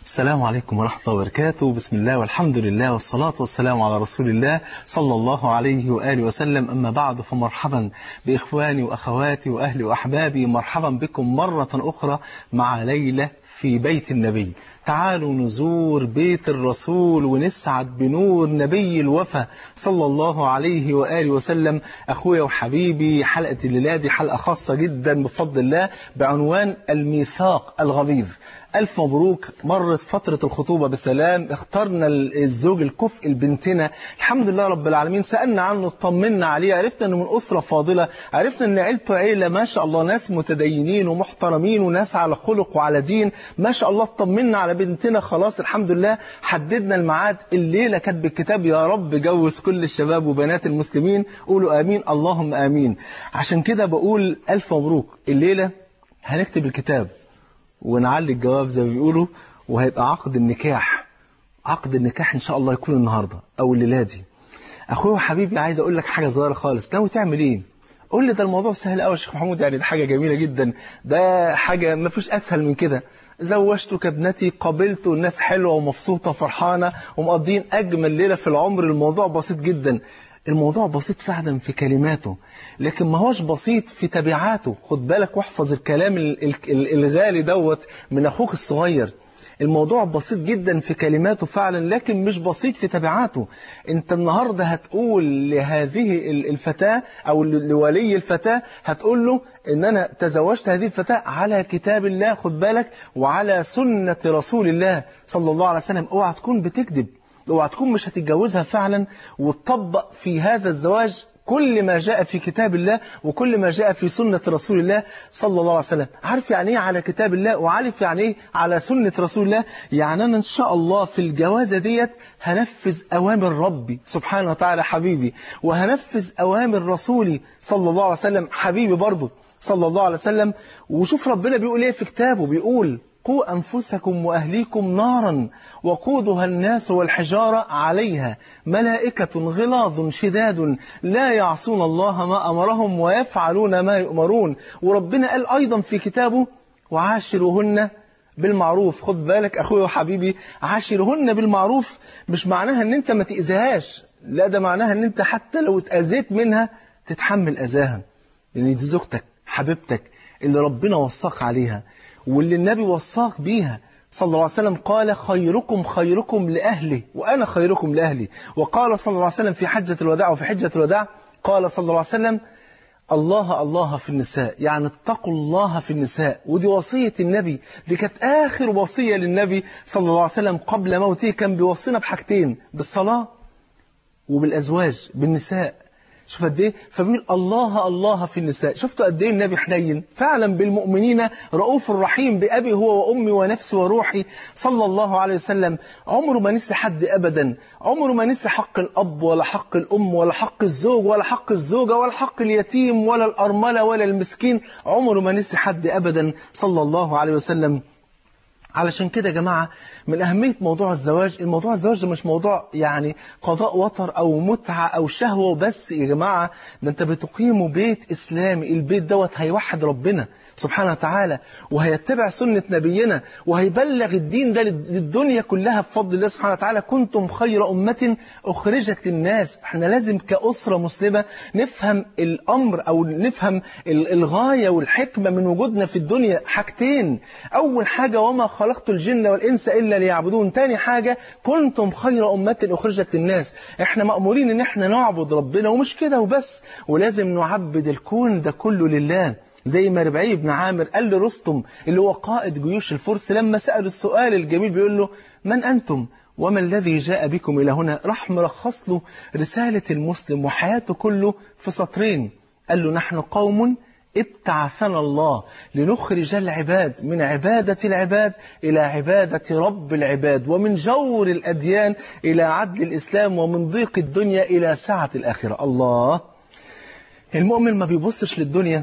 السلام عليكم ورحمة الله وبركاته بسم الله والحمد لله والصلاة والسلام على رسول الله صلى الله عليه وآله وسلم أما بعد فمرحبا بإخواني وأخواتي وأهلي وأحبابي مرحبا بكم مرة أخرى مع ليلة في بيت النبي تعالوا نزور بيت الرسول ونسعد بنور نبي الوفا صلى الله عليه وآله وسلم أخويا وحبيبي حلقة الليلة دي حلقة خاصة جدا بفضل الله بعنوان الميثاق الغليظ ألف مبروك مرت فترة الخطوبة بسلام اخترنا الزوج الكفء لبنتنا الحمد لله رب العالمين سألنا عنه اطمنا عليه عرفنا أنه من أسرة فاضلة عرفنا أن عيلته عيلة ما شاء الله ناس متدينين ومحترمين وناس على خلق وعلى دين ما شاء الله اطمنا على بنتنا خلاص الحمد لله حددنا الميعاد الليلة كانت بالكتاب يا رب جوز كل الشباب وبنات المسلمين قولوا آمين اللهم آمين عشان كده بقول ألف مبروك الليلة هنكتب الكتاب ونعلي الجواب زي ما بيقولوا وهيبقى عقد النكاح عقد النكاح ان شاء الله يكون النهارده او الليله دي اخويا وحبيبي عايز اقول لك حاجه صغيره خالص ناوي تعمل ايه قول لي ده الموضوع سهل قوي يا شيخ محمود يعني ده حاجه جميله جدا ده حاجه ما فيش اسهل من كده زوجتك ابنتي قبلت والناس حلوه ومبسوطه وفرحانه ومقضين اجمل ليله في العمر الموضوع بسيط جدا الموضوع بسيط فعلا في كلماته لكن ما هوش بسيط في تبعاته خد بالك واحفظ الكلام الغالي دوت من أخوك الصغير الموضوع بسيط جدا في كلماته فعلا لكن مش بسيط في تبعاته انت النهاردة هتقول لهذه الفتاة او لولي الفتاة هتقول له ان انا تزوجت هذه الفتاة على كتاب الله خد بالك وعلى سنة رسول الله صلى الله عليه وسلم اوعى تكون بتكذب اوعى تكون مش هتتجوزها فعلا وتطبق في هذا الزواج كل ما جاء في كتاب الله وكل ما جاء في سنة رسول الله صلى الله عليه وسلم عارف يعني ايه على كتاب الله وعارف يعني ايه على سنة رسول الله يعني أنا إن شاء الله في الجوازة ديت هنفذ أوامر ربي سبحانه وتعالى حبيبي وهنفذ أوامر رسولي صلى الله عليه وسلم حبيبي برضه صلى الله عليه وسلم وشوف ربنا بيقول ايه في كتابه بيقول قوا أنفسكم وأهليكم نارا وقودها الناس والحجارة عليها ملائكة غلاظ شداد لا يعصون الله ما أمرهم ويفعلون ما يؤمرون وربنا قال أيضا في كتابه وعاشرهن بالمعروف خد بالك أخوي وحبيبي عاشرهن بالمعروف مش معناها أن أنت ما تأذيهاش لا ده معناها أن أنت حتى لو اتأذيت منها تتحمل أذاها لأن دي زوجتك حبيبتك اللي ربنا وصاك عليها واللي النبي وصاك بيها صلى الله عليه وسلم قال خيركم خيركم لأهله وأنا خيركم لأهلي وقال صلى الله عليه وسلم في حجة الوداع وفي حجة الوداع قال صلى الله عليه وسلم الله الله في النساء يعني اتقوا الله في النساء ودي وصية النبي دي كانت آخر وصية للنبي صلى الله عليه وسلم قبل موته كان بيوصينا بحاجتين بالصلاة وبالأزواج بالنساء شوف قد ايه فبيقول الله الله في النساء شفتوا قد ايه النبي حنين فعلا بالمؤمنين رؤوف رحيم بأبي هو وأمي ونفسي وروحي صلى الله عليه وسلم عمره ما نسي حد أبدا عمره ما نسي حق الأب ولا حق الأم ولا حق الزوج ولا حق الزوجة ولا حق اليتيم ولا الأرملة ولا المسكين عمره ما نسي حد أبدا صلى الله عليه وسلم علشان كده يا جماعة من أهمية موضوع الزواج الموضوع الزواج ده مش موضوع يعني قضاء وطر أو متعة أو شهوة وبس يا جماعة ده أنت بتقيموا بيت إسلامي البيت دوت هيوحد ربنا سبحانه وتعالى وهيتبع سنة نبينا وهيبلغ الدين ده للدنيا كلها بفضل الله سبحانه وتعالى كنتم خير أمة أخرجت للناس احنا لازم كأسرة مسلمة نفهم الأمر أو نفهم الغاية والحكمة من وجودنا في الدنيا حاجتين أول حاجة وما خلقت الجن والإنس إلا ليعبدون تاني حاجة كنتم خير أمة أخرجت للناس احنا مأمورين ان احنا نعبد ربنا ومش كده وبس ولازم نعبد الكون ده كله لله زي ما ربعي بن عامر قال لرستم اللي هو قائد جيوش الفرس لما سأل السؤال الجميل بيقول له من أنتم وما الذي جاء بكم إلى هنا راح ملخص له رسالة المسلم وحياته كله في سطرين قال له نحن قوم ابتعثنا الله لنخرج العباد من عبادة العباد إلى عبادة رب العباد ومن جور الأديان إلى عدل الإسلام ومن ضيق الدنيا إلى سعة الآخرة الله المؤمن ما بيبصش للدنيا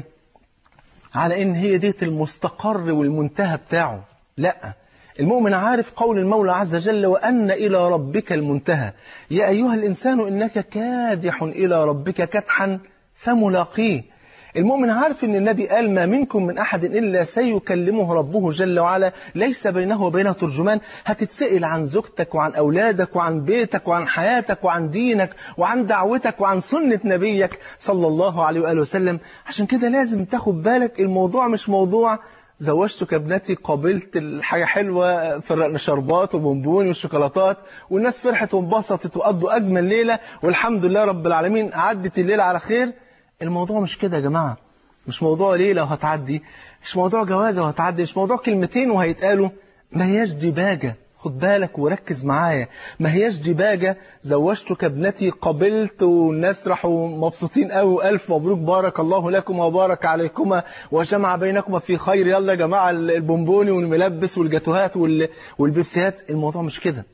على ان هي ديت المستقر والمنتهى بتاعه لا المؤمن عارف قول المولى عز وجل وأن إلى ربك المنتهى يا أيها الإنسان إنك كادح إلى ربك كدحا فملاقيه المؤمن عارف ان النبي قال ما منكم من احد الا سيكلمه ربه جل وعلا ليس بينه وبينه ترجمان هتتسأل عن زوجتك وعن اولادك وعن بيتك وعن حياتك وعن دينك وعن دعوتك وعن سنة نبيك صلى الله عليه واله وسلم عشان كده لازم تاخد بالك الموضوع مش موضوع زوجتك ابنتي قابلت الحاجة حلوة فرقنا شربات وبونبوني وشوكولاتات والناس فرحت وانبسطت وقضوا أجمل ليلة والحمد لله رب العالمين عدت الليلة على خير الموضوع مش كده يا جماعة مش موضوع ليلة وهتعدي مش موضوع جوازة وهتعدي مش موضوع كلمتين وهيتقالوا ما هياش ديباجة خد بالك وركز معايا ما هياش ديباجة زوجتك ابنتي قبلت والناس راحوا مبسوطين قوي والف مبروك بارك الله لكم وبارك عليكما وجمع بينكما في خير يلا يا جماعة البونبوني والملبس والجاتوهات والبيبسيات الموضوع مش كده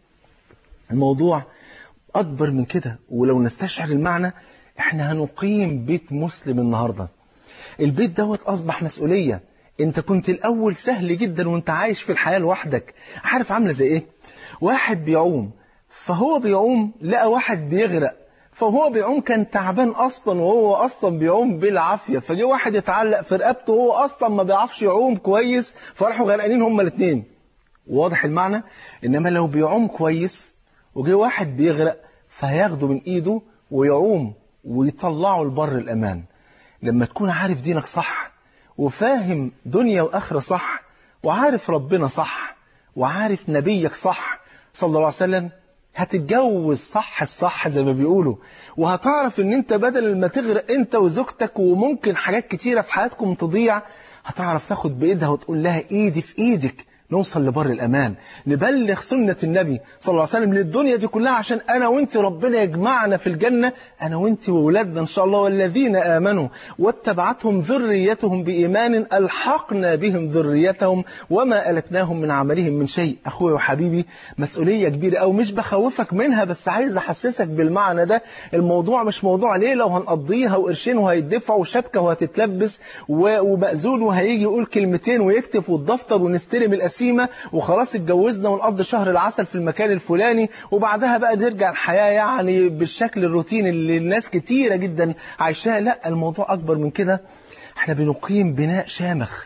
الموضوع أكبر من كده ولو نستشعر المعنى احنا هنقيم بيت مسلم النهاردة البيت دوت أصبح مسؤولية انت كنت الأول سهل جدا وانت عايش في الحياة لوحدك عارف عاملة زي ايه واحد بيعوم فهو بيعوم لقى واحد بيغرق فهو بيعوم كان تعبان أصلا وهو أصلا بيعوم بالعافية فجي واحد يتعلق في رقبته وهو أصلا ما بيعرفش يعوم كويس فراحوا غرقانين هما الاثنين واضح المعنى إنما لو بيعوم كويس وجي واحد بيغرق فهياخده من إيده ويعوم ويطلعه لبر الأمان لما تكون عارف دينك صح وفاهم دنيا وآخرة صح وعارف ربنا صح وعارف نبيك صح صلى الله عليه وسلم هتتجوز صح الصح زي ما بيقولوا وهتعرف ان انت بدل ما تغرق انت وزوجتك وممكن حاجات كتيرة في حياتكم تضيع هتعرف تاخد بإيدها وتقول لها ايدي في ايدك نوصل لبر الأمان نبلغ سنة النبي صلى الله عليه وسلم للدنيا دي كلها عشان أنا وانت ربنا يجمعنا في الجنة أنا وانت وولادنا إن شاء الله والذين آمنوا واتبعتهم ذريتهم بإيمان ألحقنا بهم ذريتهم وما ألتناهم من عملهم من شيء أخوي وحبيبي مسؤولية كبيرة أو مش بخوفك منها بس عايز أحسسك بالمعنى ده الموضوع مش موضوع ليلة وهنقضيها وقرشين وهيدفعوا وشبكة وهتتلبس ومأذون وهيجي يقول كلمتين ويكتب والدفتر ونستلم الأسئلة القسيمة وخلاص اتجوزنا ونقضي شهر العسل في المكان الفلاني وبعدها بقى نرجع الحياة يعني بالشكل الروتيني اللي الناس كتيرة جدا عايشاها لا الموضوع أكبر من كده احنا بنقيم بناء شامخ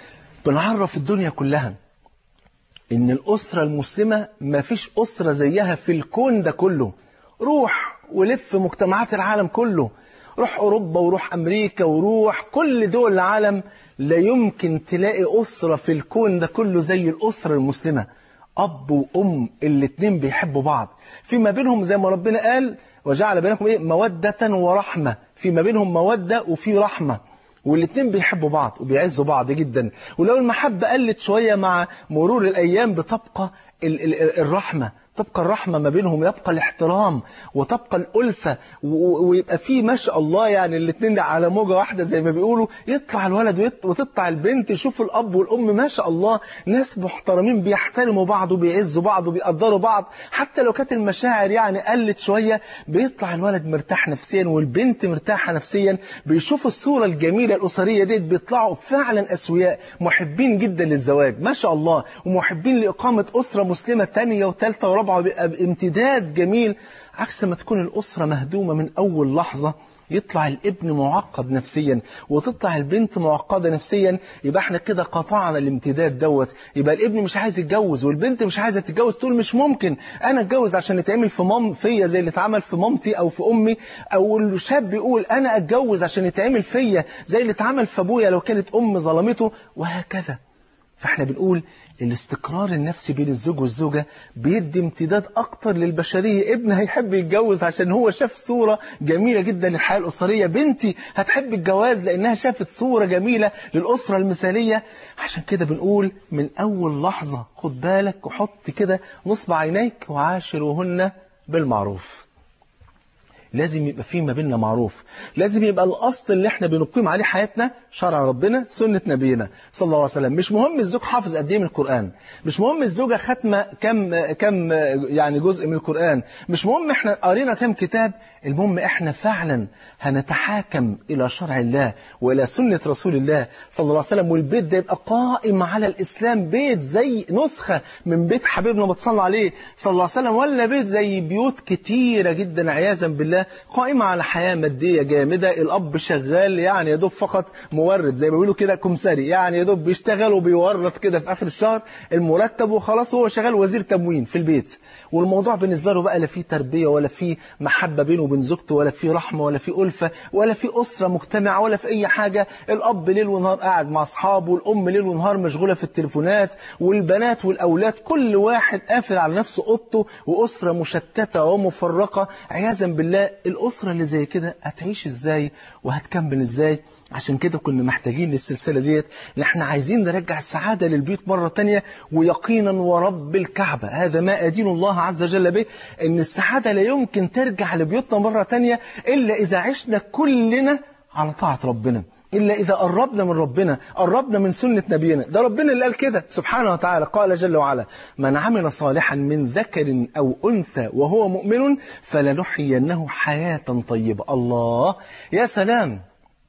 بنعرف الدنيا كلها ان الأسرة المسلمة ما فيش أسرة زيها في الكون ده كله روح ولف مجتمعات العالم كله روح أوروبا وروح أمريكا وروح كل دول العالم لا يمكن تلاقي أسرة في الكون ده كله زي الأسرة المسلمة أب وأم الاتنين بيحبوا بعض فيما بينهم زي ما ربنا قال وجعل بينكم إيه مودة ورحمة فيما بينهم مودة وفي رحمة والاتنين بيحبوا بعض وبيعزوا بعض جدا ولو المحبة قلت شوية مع مرور الأيام بتبقى ال ال الرحمة تبقى الرحمة ما بينهم يبقى الاحترام وتبقى الألفة ويبقى في ما شاء الله يعني الاثنين على موجة واحدة زي ما بيقولوا يطلع الولد وتطلع البنت يشوف الأب والأم ما شاء الله ناس محترمين بيحترموا بعض وبيعزوا بعض وبيقدروا بعض حتى لو كانت المشاعر يعني قلت شوية بيطلع الولد مرتاح نفسيا والبنت مرتاحة نفسيا بيشوفوا الصورة الجميلة الأسرية ديت بيطلعوا فعلا أسوياء محبين جدا للزواج ما شاء الله ومحبين لإقامة أسرة مسلمة تانية وثالثة ورابعة طبعا بيبقى بامتداد جميل عكس ما تكون الأسرة مهدومة من أول لحظة يطلع الابن معقد نفسيا وتطلع البنت معقدة نفسيا يبقى احنا كده قطعنا الامتداد دوت يبقى الابن مش عايز يتجوز والبنت مش عايزة تتجوز تقول مش ممكن انا اتجوز عشان يتعمل في مام فيا زي اللي اتعمل في مامتي او في امي او الشاب يقول انا اتجوز عشان يتعمل فيا زي اللي اتعمل في ابويا لو كانت ام ظلمته وهكذا فاحنا بنقول الاستقرار النفسي بين الزوج والزوجة بيدي امتداد أكتر للبشرية ابن هيحب يتجوز عشان هو شاف صورة جميلة جدا للحياة الأسرية بنتي هتحب الجواز لأنها شافت صورة جميلة للأسرة المثالية عشان كده بنقول من أول لحظة خد بالك وحط كده نصب عينيك وعاشروهن بالمعروف لازم يبقى فيه ما بيننا معروف لازم يبقى الأصل اللي احنا بنقيم عليه حياتنا شرع ربنا سنة نبينا صلى الله عليه وسلم مش مهم الزوج حافظ قد ايه من القرآن مش مهم الزوجة ختمة كم كم يعني جزء من القرآن مش مهم احنا قرينا كم كتاب المهم احنا فعلا هنتحاكم إلى شرع الله وإلى سنة رسول الله صلى الله عليه وسلم والبيت ده يبقى قائم على الإسلام بيت زي نسخة من بيت حبيبنا ما تصلى عليه صلى الله عليه وسلم ولا بيت زي بيوت كتيرة جدا عياذا بالله لله قائمة على حياة مادية جامدة الأب شغال يعني يا دوب فقط مورد زي ما بيقولوا كده كمساري يعني يا دوب بيشتغل وبيورد كده في آخر الشهر المرتب وخلاص هو شغال وزير تموين في البيت والموضوع بالنسبة له بقى لا فيه تربية ولا فيه محبة بينه وبين زوجته ولا فيه رحمة ولا فيه ألفة ولا فيه أسرة مجتمعة ولا في أي حاجة الأب ليل ونهار قاعد مع أصحابه والأم ليل ونهار مشغولة في التليفونات والبنات والأولاد كل واحد قافل على نفسه أوضته وأسرة مشتتة ومفرقة عياذا بالله الأسرة اللي زي كده هتعيش إزاي وهتكمل إزاي عشان كده كنا محتاجين للسلسلة ديت ان احنا عايزين نرجع السعادة للبيوت مرة تانية ويقينا ورب الكعبة هذا ما أدين الله عز وجل به ان السعادة لا يمكن ترجع لبيوتنا مرة تانية إلا إذا عشنا كلنا على طاعة ربنا إلا إذا قربنا من ربنا قربنا من سنة نبينا ده ربنا اللي قال كده سبحانه وتعالى قال جل وعلا من عمل صالحا من ذكر أو أنثى وهو مؤمن فلنحيينه حياة طيبة الله يا سلام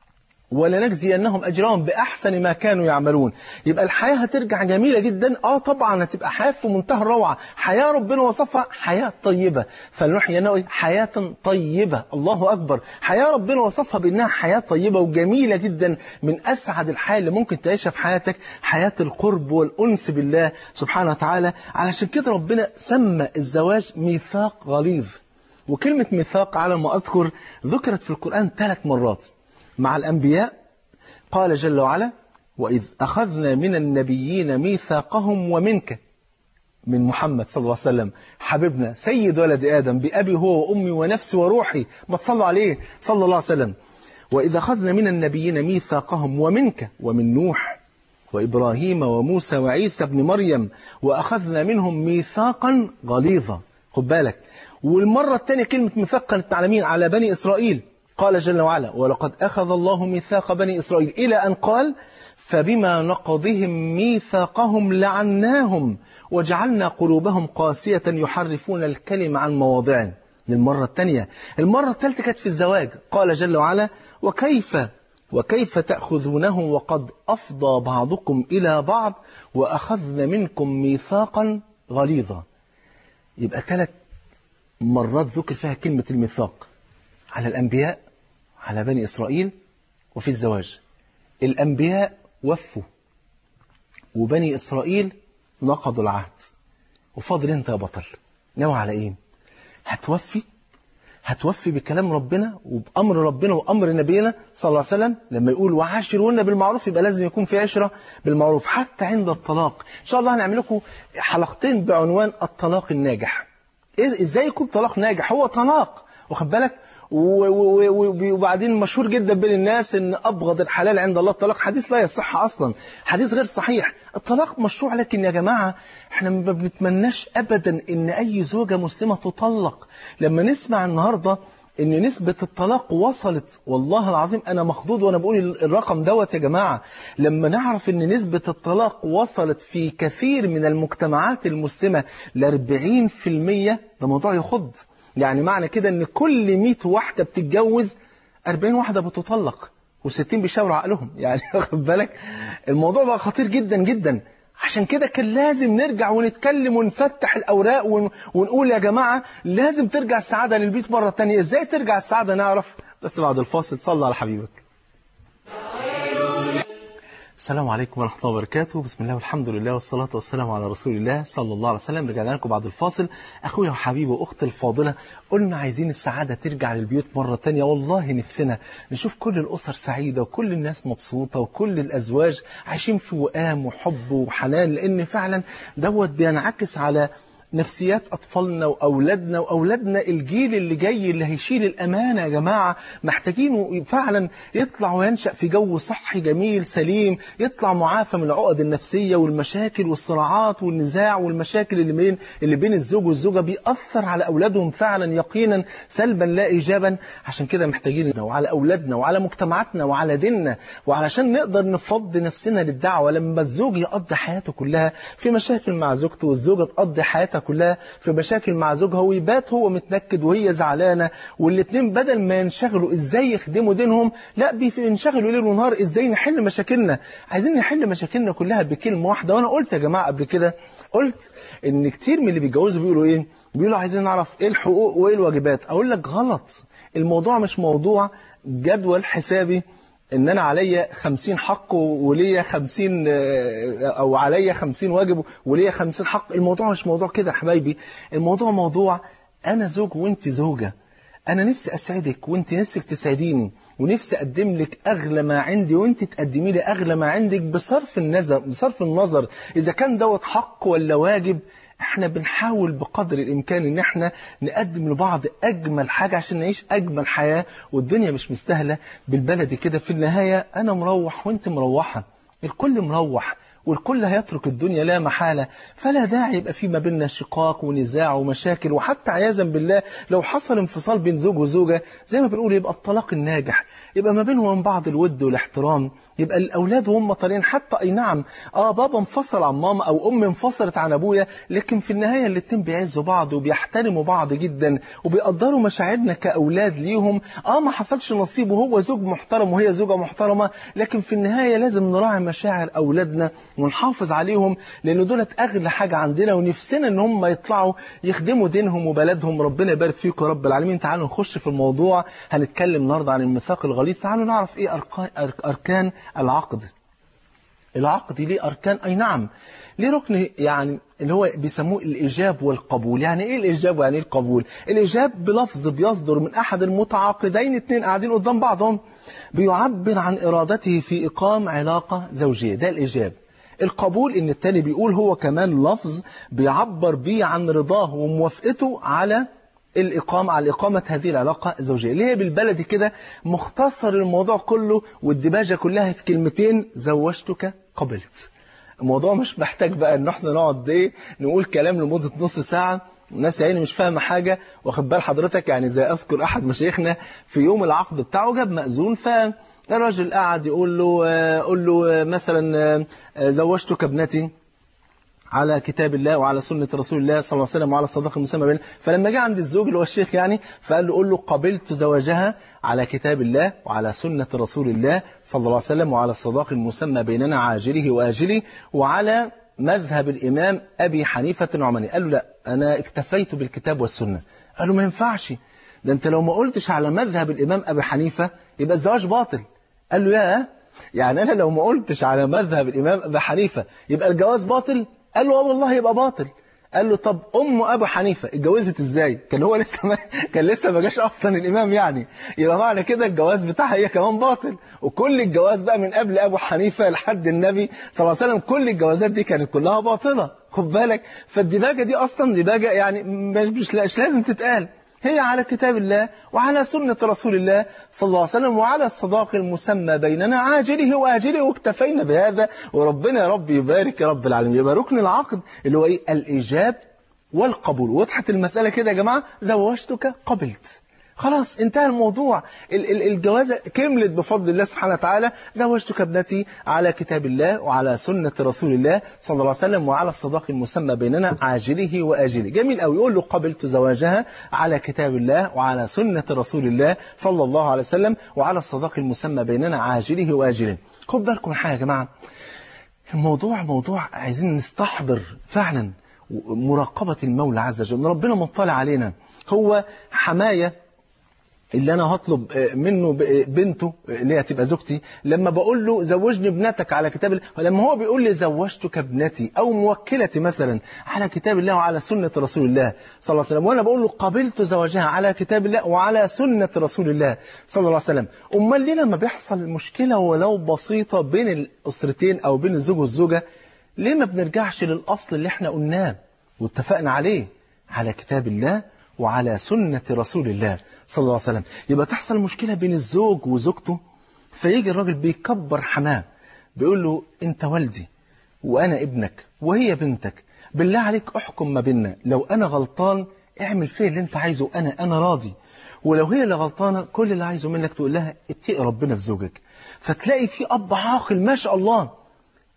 ولنجزينهم أجرهم بأحسن ما كانوا يعملون يبقى الحياة هترجع جميلة جدا آه طبعا هتبقى حياة في منتهى الروعة حياة ربنا وصفها حياة طيبة فلنحيينه حياة طيبة الله أكبر حياة ربنا وصفها بأنها حياة طيبة وجميلة جدا من أسعد الحياة اللي ممكن تعيشها في حياتك حياة القرب والأنس بالله سبحانه وتعالى علشان كده ربنا سمى الزواج ميثاق غليظ وكلمة ميثاق على ما أذكر ذكرت في القرآن ثلاث مرات مع الأنبياء قال جل وعلا وإذ أخذنا من النبيين ميثاقهم ومنك من محمد صلى الله عليه وسلم حبيبنا سيد ولد آدم بأبي هو وأمي ونفسي وروحي ما تصلوا عليه صلى الله عليه وسلم وإذ أخذنا من النبيين ميثاقهم ومنك ومن نوح وإبراهيم وموسى وعيسى بن مريم وأخذنا منهم ميثاقا غليظا خد بالك والمرة الثانية كلمة ميثاق كانت على مين على بني إسرائيل قال جل وعلا ولقد أخذ الله ميثاق بني إسرائيل إلى أن قال فبما نقضهم ميثاقهم لعناهم وجعلنا قلوبهم قاسية يحرفون الكلم عن مواضعه للمرة الثانية المرة الثالثة كانت في الزواج قال جل وعلا وكيف وكيف تأخذونه وقد أفضى بعضكم إلى بعض وأخذن منكم ميثاقا غليظا يبقى ثلاث مرات ذكر فيها كلمة الميثاق على الأنبياء على بني إسرائيل وفي الزواج الأنبياء وفوا وبني إسرائيل نقضوا العهد وفاضل أنت يا بطل ناوي على إيه هتوفي هتوفي بكلام ربنا وبأمر ربنا وأمر نبينا صلى الله عليه وسلم لما يقول وعاشرون بالمعروف يبقى لازم يكون في عشرة بالمعروف حتى عند الطلاق إن شاء الله هنعمل لكم حلقتين بعنوان الطلاق الناجح إيه إزاي يكون طلاق ناجح هو طلاق واخد بالك وبعدين مشهور جدا بين الناس ان ابغض الحلال عند الله الطلاق حديث لا يصح اصلا حديث غير صحيح الطلاق مشروع لكن يا جماعه احنا ما بنتمناش ابدا ان اي زوجه مسلمه تطلق لما نسمع النهارده ان نسبة الطلاق وصلت والله العظيم انا مخضوض وانا بقول الرقم دوت يا جماعة لما نعرف ان نسبة الطلاق وصلت في كثير من المجتمعات المسلمة ل 40% ده موضوع يخض يعني معنى كده ان كل 100 واحدة بتتجوز 40 واحدة بتطلق و60 بيشاوروا عقلهم يعني واخد بالك الموضوع بقى خطير جدا جدا عشان كده كان لازم نرجع ونتكلم ونفتح الأوراق ون... ونقول يا جماعة لازم ترجع السعادة للبيت مرة تانية ازاي ترجع السعادة نعرف بس بعد الفاصل صلى على حبيبك السلام عليكم ورحمة الله وبركاته بسم الله والحمد لله والصلاة والسلام على رسول الله صلى الله عليه وسلم رجعنا لكم بعد الفاصل أخويا وحبيبي وأختي الفاضلة قلنا عايزين السعادة ترجع للبيوت مرة تانية والله نفسنا نشوف كل الأسر سعيدة وكل الناس مبسوطة وكل الأزواج عايشين في وئام وحب وحنان لأن فعلا دوت بينعكس على نفسيات أطفالنا وأولادنا وأولادنا الجيل اللي جاي اللي هيشيل الأمانة يا جماعة محتاجينه فعلا يطلع وينشأ في جو صحي جميل سليم يطلع معافى من العقد النفسية والمشاكل والصراعات والنزاع والمشاكل اللي بين اللي بين الزوج والزوجة بيأثر على أولادهم فعلا يقينا سلبا لا إيجابا عشان كده محتاجين وعلى أولادنا وعلى مجتمعاتنا وعلى ديننا وعلشان نقدر نفضي نفسنا للدعوة لما الزوج يقضي حياته كلها في مشاكل مع زوجته والزوجة تقضي حياتها حياتها كلها في مشاكل مع زوجها ويبات هو متنكد وهي زعلانة والاتنين بدل ما ينشغلوا ازاي يخدموا دينهم لا بينشغلوا ليل ونهار ازاي نحل مشاكلنا عايزين نحل مشاكلنا كلها بكلمة واحدة وانا قلت يا جماعة قبل كده قلت ان كتير من اللي بيتجوزوا بيقولوا ايه بيقولوا عايزين نعرف ايه الحقوق وايه الواجبات اقول لك غلط الموضوع مش موضوع جدول حسابي ان انا عليا 50 حق وليا 50 او عليا 50 واجب وليا 50 حق الموضوع مش موضوع كده يا حبايبي الموضوع موضوع انا زوج وانت زوجة انا نفسي اسعدك وانت نفسك تسعديني ونفسي اقدم لك اغلى ما عندي وانت تقدمي لي اغلى ما عندك بصرف النظر بصرف النظر اذا كان دوت حق ولا واجب احنا بنحاول بقدر الامكان ان احنا نقدم لبعض اجمل حاجة عشان نعيش اجمل حياة والدنيا مش مستاهلة بالبلدي كده في النهاية انا مروح وانت مروحة الكل مروح والكل هيترك الدنيا لا محالة فلا داعي يبقى في ما بيننا شقاق ونزاع ومشاكل وحتى عياذا بالله لو حصل انفصال بين زوج وزوجة زي ما بنقول يبقى الطلاق الناجح يبقى ما بينهم وبين بعض الود والاحترام يبقى الأولاد وهم طالعين حتى أي نعم آه بابا انفصل عن ماما أو أم انفصلت عن أبويا لكن في النهاية الاتنين بيعزوا بعض وبيحترموا بعض جدا وبيقدروا مشاعرنا كأولاد ليهم آه ما حصلش نصيب وهو زوج محترم وهي زوجة محترمة لكن في النهاية لازم نراعي مشاعر أولادنا ونحافظ عليهم لأن دولت أغلى حاجة عندنا ونفسنا إن هم يطلعوا يخدموا دينهم وبلدهم ربنا يبارك فيكم يا رب العالمين تعالوا نخش في الموضوع هنتكلم النهارده عن الميثاق الغليظ تعالوا نعرف إيه أركان العقد العقد ليه أركان أي نعم ليه ركن يعني اللي هو بيسموه الإيجاب والقبول يعني إيه الإيجاب ويعني إيه القبول الإيجاب بلفظ بيصدر من أحد المتعاقدين اتنين قاعدين قدام بعضهم بيعبر عن إرادته في إقام علاقة زوجية ده الإيجاب القبول ان التاني بيقول هو كمان لفظ بيعبر بيه عن رضاه وموافقته على الإقامة على إقامة هذه العلاقة الزوجية اللي هي بالبلدي كده مختصر الموضوع كله والدباجة كلها في كلمتين زوجتك قبلت الموضوع مش محتاج بقى ان احنا نقعد ايه نقول كلام لمدة نص ساعة الناس يعني مش فاهمة حاجة واخد بال حضرتك يعني زي أذكر أحد مشايخنا في يوم العقد بتاعه جاب مأذون ف الراجل قاعد يقول له قول له مثلا زوجتك ابنتي على كتاب الله وعلى سنة رسول الله صلى الله عليه وسلم وعلى الصداقة المسمى بيننا فلما جاء عند الزوج اللي هو الشيخ يعني فقال له قول له قبلت زواجها على كتاب الله وعلى سنة رسول الله صلى الله عليه وسلم وعلى الصداقة المسمى بيننا عاجله وآجله وعلى مذهب الإمام أبي حنيفة النعماني قال له لا أنا اكتفيت بالكتاب والسنة قال له ما ينفعش ده أنت لو ما قلتش على مذهب الإمام أبي حنيفة يبقى الزواج باطل قال له يا يعني أنا لو ما قلتش على مذهب الإمام أبي حنيفة يبقى الجواز باطل قال له اه والله يبقى باطل قال له طب ام ابو حنيفه اتجوزت ازاي كان هو لسه ما كان لسه ما جاش اصلا الامام يعني يبقى معنى كده الجواز بتاعها هي كمان باطل وكل الجواز بقى من قبل ابو حنيفه لحد النبي صلى الله عليه وسلم كل الجوازات دي كانت كلها باطله خد بالك فالدباجه دي اصلا دباجه يعني مش مش لازم تتقال هي على كتاب الله وعلى سنة رسول الله صلى الله عليه وسلم وعلى الصداق المسمى بيننا عاجله وآجله واكتفينا بهذا وربنا يا رب يبارك يا رب العالمين يبقى ركن العقد اللي هو إيه الإيجاب والقبول وضحت المسألة كده يا جماعة زوجتك قبلت خلاص انتهى الموضوع الجوازة كملت بفضل الله سبحانه وتعالى زوجتك ابنتي على كتاب الله وعلى سنة رسول الله صلى الله عليه وسلم وعلى الصداق المسمى بيننا عاجله وآجله جميل قوي يقول له قبلت زواجها على كتاب الله وعلى سنة رسول الله صلى الله عليه وسلم وعلى الصداق المسمى بيننا عاجله وآجله خد بالكم من حاجة يا جماعة الموضوع موضوع عايزين نستحضر فعلا مراقبة المولى عز وجل ربنا مطلع علينا هو حماية اللي انا هطلب منه بنته اللي هي هتبقى زوجتي لما بقول له زوجني ابنتك على كتاب الله ولما هو بيقول لي زوجتك ابنتي او موكلتي مثلا على كتاب الله وعلى سنة رسول الله صلى الله عليه وسلم وانا بقول له قبلت زواجها على كتاب الله وعلى سنة رسول الله صلى الله عليه وسلم امال ليه لما بيحصل مشكلة ولو بسيطة بين الاسرتين او بين الزوج والزوجة ليه ما بنرجعش للاصل اللي احنا قلناه واتفقنا عليه على كتاب الله وعلى سنة رسول الله صلى الله عليه وسلم يبقى تحصل مشكلة بين الزوج وزوجته فيجي الراجل بيكبر حماه بيقول له انت والدي وانا ابنك وهي بنتك بالله عليك احكم ما بيننا لو انا غلطان اعمل فيه اللي انت عايزه انا انا راضي ولو هي اللي غلطانة كل اللي عايزه منك تقول لها اتقي ربنا في زوجك فتلاقي في اب عاقل ما شاء الله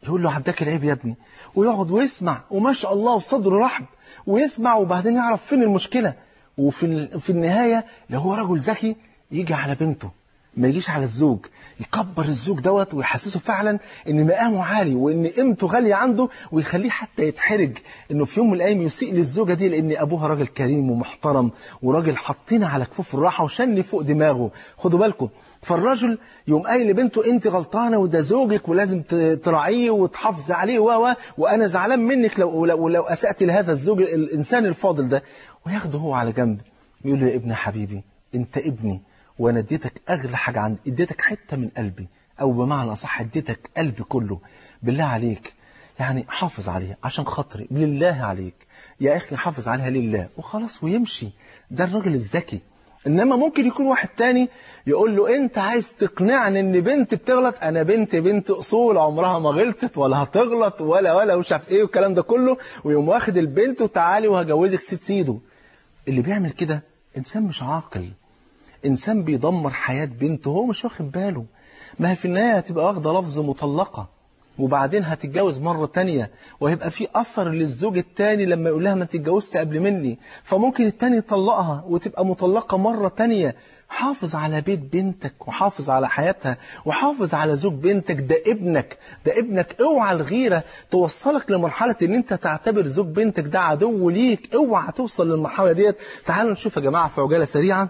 يقول له عداك العيب يا ابني ويقعد ويسمع وما شاء الله وصدره رحب ويسمع وبعدين يعرف فين المشكلة وفي في النهاية لو هو رجل ذكي يجي على بنته ما يجيش على الزوج يكبر الزوج دوت ويحسسه فعلا ان مقامه عالي وان قيمته غاليه عنده ويخليه حتى يتحرج انه في يوم من الايام يسيء للزوجه دي لان ابوها راجل كريم ومحترم وراجل حاطينها على كفوف الراحه وشن فوق دماغه خدوا بالكم فالرجل يقوم قايل لبنته انت غلطانه وده زوجك ولازم تراعيه وتحافظي عليه و وانا زعلان منك لو لو, لو اسات لهذا الزوج الانسان الفاضل ده وياخده هو على جنب يقول له يا ابن حبيبي انت ابني وانا اديتك اغلى حاجه عندي اديتك حته من قلبي او بمعنى اصح اديتك قلبي كله بالله عليك يعني حافظ عليها عشان خاطري لله عليك يا اخي حافظ عليها لله وخلاص ويمشي ده الراجل الذكي انما ممكن يكون واحد تاني يقول له انت عايز تقنعني ان بنت بتغلط انا بنت بنت اصول عمرها ما غلطت ولا هتغلط ولا ولا ومش عارف ايه والكلام ده كله ويقوم واخد البنت وتعالي وهجوزك سيد سيده اللي بيعمل كده انسان مش عاقل إنسان بيدمر حياة بنته هو مش واخد باله ما هي في النهاية هتبقى واخدة لفظ مطلقة وبعدين هتتجوز مرة تانية وهيبقى في أثر للزوج التاني لما يقول لها ما انت اتجوزت قبل مني فممكن التاني يطلقها وتبقى مطلقة مرة تانية حافظ على بيت بنتك وحافظ على حياتها وحافظ على زوج بنتك ده ابنك ده ابنك اوعى الغيرة توصلك لمرحلة ان انت تعتبر زوج بنتك ده عدو ليك اوعى توصل للمرحلة ديت تعالوا نشوف يا جماعة في عجالة سريعة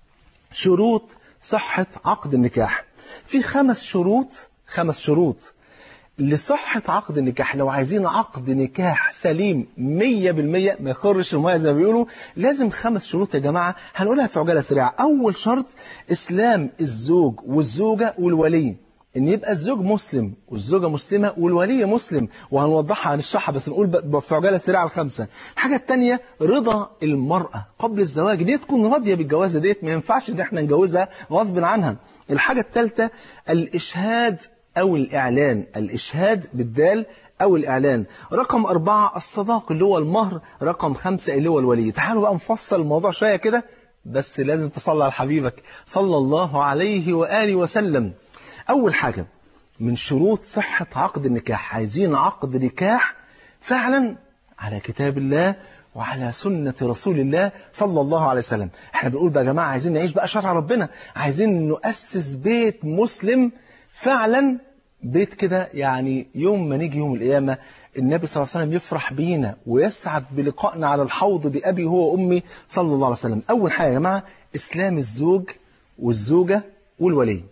شروط صحة عقد النكاح في خمس شروط خمس شروط لصحة عقد النكاح لو عايزين عقد نكاح سليم مية بالمية ما يخرش المية زي ما بيقولوا لازم خمس شروط يا جماعة هنقولها في عجالة سريعة أول شرط إسلام الزوج والزوجة والولي ان يبقى الزوج مسلم والزوجه مسلمه والولي مسلم وهنوضحها هنشرحها بس نقول في عجاله سريعه الخمسه الحاجه الثانيه رضا المراه قبل الزواج ان هي تكون راضيه بالجوازه ديت ما ينفعش ان احنا نجوزها غصب عنها الحاجه الثالثه الاشهاد او الاعلان الاشهاد بالدال أو الإعلان رقم أربعة الصداق اللي هو المهر رقم خمسة اللي هو الولي تعالوا بقى نفصل الموضوع شوية كده بس لازم تصلي على حبيبك صلى الله عليه وآله وسلم أول حاجة من شروط صحة عقد النكاح عايزين عقد نكاح فعلا على كتاب الله وعلى سنة رسول الله صلى الله عليه وسلم احنا بنقول بقى يا جماعة عايزين نعيش بقى شرع ربنا عايزين نؤسس بيت مسلم فعلا بيت كده يعني يوم ما نيجي يوم القيامة النبي صلى الله عليه وسلم يفرح بينا ويسعد بلقائنا على الحوض بأبي هو وأمي صلى الله عليه وسلم أول حاجة يا جماعة إسلام الزوج والزوجة والولي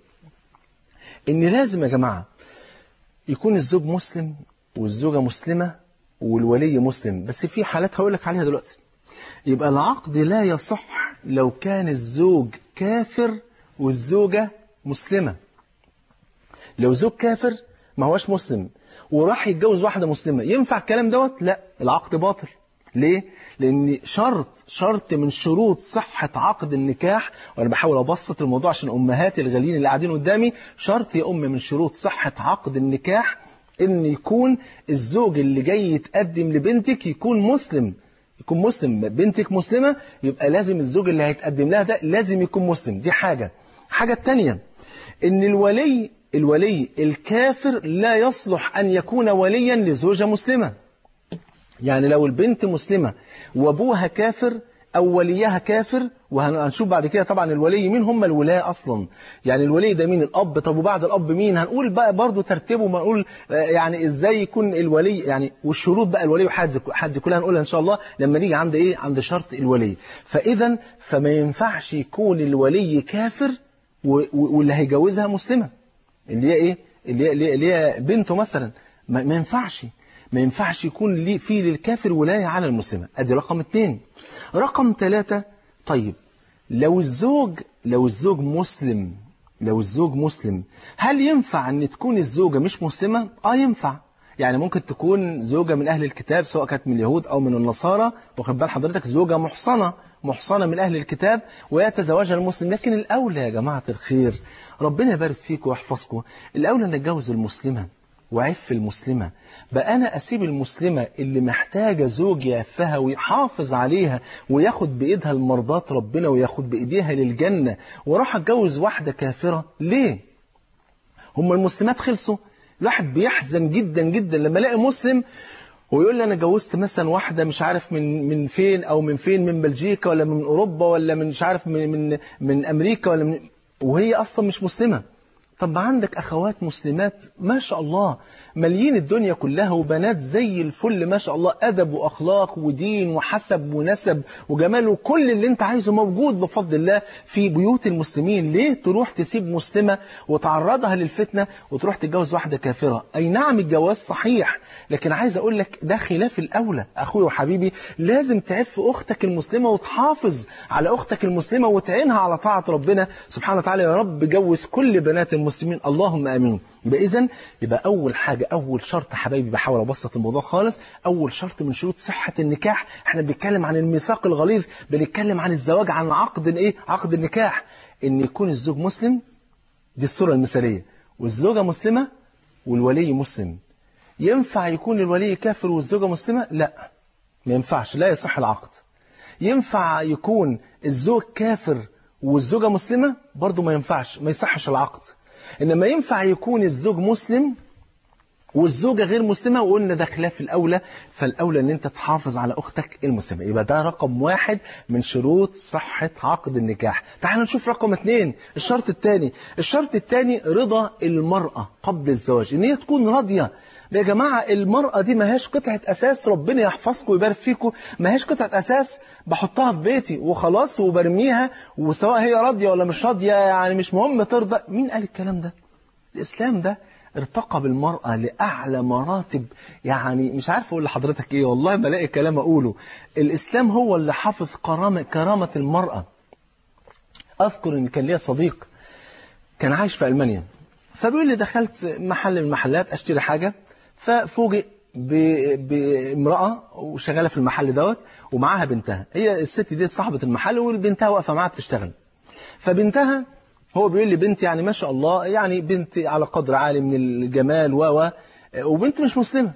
ان لازم يا جماعة يكون الزوج مسلم والزوجة مسلمة والولي مسلم بس في حالات هقول لك عليها دلوقتي يبقى العقد لا يصح لو كان الزوج كافر والزوجة مسلمة لو زوج كافر ما هوش مسلم وراح يتجوز واحدة مسلمة ينفع الكلام دوت لا العقد باطل ليه؟ لأن شرط شرط من شروط صحة عقد النكاح وأنا بحاول أبسط الموضوع عشان أمهاتي الغاليين اللي قاعدين قدامي شرط يا أم من شروط صحة عقد النكاح إن يكون الزوج اللي جاي يتقدم لبنتك يكون مسلم يكون مسلم بنتك مسلمة يبقى لازم الزوج اللي هيتقدم لها ده لازم يكون مسلم دي حاجة حاجة التانية إن الولي الولي الكافر لا يصلح أن يكون وليا لزوجة مسلمة يعني لو البنت مسلمة وابوها كافر أو وليها كافر وهنشوف بعد كده طبعا الولي مين هم الولاة أصلا يعني الولي ده مين الأب طب وبعد الأب مين هنقول بقى برضو ترتيبه ما نقول يعني إزاي يكون الولي يعني والشروط بقى الولي وحد حد كلها هنقولها إن شاء الله لما نيجي عند إيه عند شرط الولي فإذا فما ينفعش يكون الولي كافر واللي هيجوزها مسلمة اللي هي إيه اللي هي, اللي هي بنته مثلا ما, ما ينفعش ما ينفعش يكون لي في للكافر ولاية على المسلمة ادي رقم اثنين رقم ثلاثة طيب لو الزوج لو الزوج مسلم لو الزوج مسلم هل ينفع ان تكون الزوجة مش مسلمة اه ينفع يعني ممكن تكون زوجة من أهل الكتاب سواء كانت من اليهود أو من النصارى واخد بال حضرتك زوجة محصنة محصنة من أهل الكتاب ويتزوجها المسلم لكن الأولى يا جماعة الخير ربنا يبارك فيكم ويحفظكم الأولى نتجوز المسلمة وعف المسلمة بقى أنا أسيب المسلمة اللي محتاجة زوج يعفها ويحافظ عليها وياخد بإيدها المرضات ربنا وياخد بإيديها للجنة وراح أتجوز واحدة كافرة ليه؟ هم المسلمات خلصوا الواحد بيحزن جدا جدا لما الاقي مسلم ويقول لي انا جوزت مثلا واحده مش عارف من من فين او من فين من بلجيكا ولا من اوروبا ولا من مش عارف من من من امريكا ولا من وهي اصلا مش مسلمه طب ما عندك اخوات مسلمات ما شاء الله ماليين الدنيا كلها وبنات زي الفل ما شاء الله ادب واخلاق ودين وحسب ونسب وجمال وكل اللي انت عايزه موجود بفضل الله في بيوت المسلمين ليه تروح تسيب مسلمه وتعرضها للفتنه وتروح تتجوز واحده كافره اي نعم الجواز صحيح لكن عايز اقول لك ده خلاف الاولى اخوي وحبيبي لازم تعف اختك المسلمه وتحافظ على اختك المسلمه وتعينها على طاعه ربنا سبحانه وتعالى يا رب جوز كل بنات المسلمين اللهم امين يبقى اذا يبقى اول حاجه اول شرط حبايبي بحاول ابسط الموضوع خالص اول شرط من شروط صحه النكاح احنا بنتكلم عن الميثاق الغليظ بنتكلم عن الزواج عن عقد الايه عقد النكاح ان يكون الزوج مسلم دي الصوره المثاليه والزوجه مسلمه والولي مسلم ينفع يكون الولي كافر والزوجه مسلمه لا ما ينفعش لا يصح العقد ينفع يكون الزوج كافر والزوجه مسلمه برضه ما ينفعش ما يصحش العقد انما ينفع يكون الزوج مسلم والزوجة غير مسلمة وقلنا ده خلاف الأولى فالأولى أن أنت تحافظ على أختك المسلمة يبقى ده رقم واحد من شروط صحة عقد النكاح تعالوا نشوف رقم اثنين الشرط الثاني الشرط الثاني رضا المرأة قبل الزواج إن هي تكون راضية يا جماعة المرأة دي ما هيش قطعة أساس ربنا يحفظكم ويبارك فيكم ما هيش قطعة أساس بحطها في بيتي وخلاص وبرميها وسواء هي راضية ولا مش راضية يعني مش مهم ترضى مين قال الكلام ده الإسلام ده ارتقى بالمرأة لأعلى مراتب يعني مش عارف أقول لحضرتك إيه والله بلاقي كلام أقوله الإسلام هو اللي حافظ كرامة, كرامة المرأة أذكر إن كان ليا صديق كان عايش في ألمانيا فبيقول لي دخلت محل من المحلات أشتري حاجة ففوجئ بامرأة وشغالة في المحل دوت ومعاها بنتها هي الست دي صاحبة المحل والبنتها واقفة معاها بتشتغل فبنتها هو بيقول لي بنت يعني ما شاء الله يعني بنت على قدر عالي من الجمال و وبنت مش مسلمة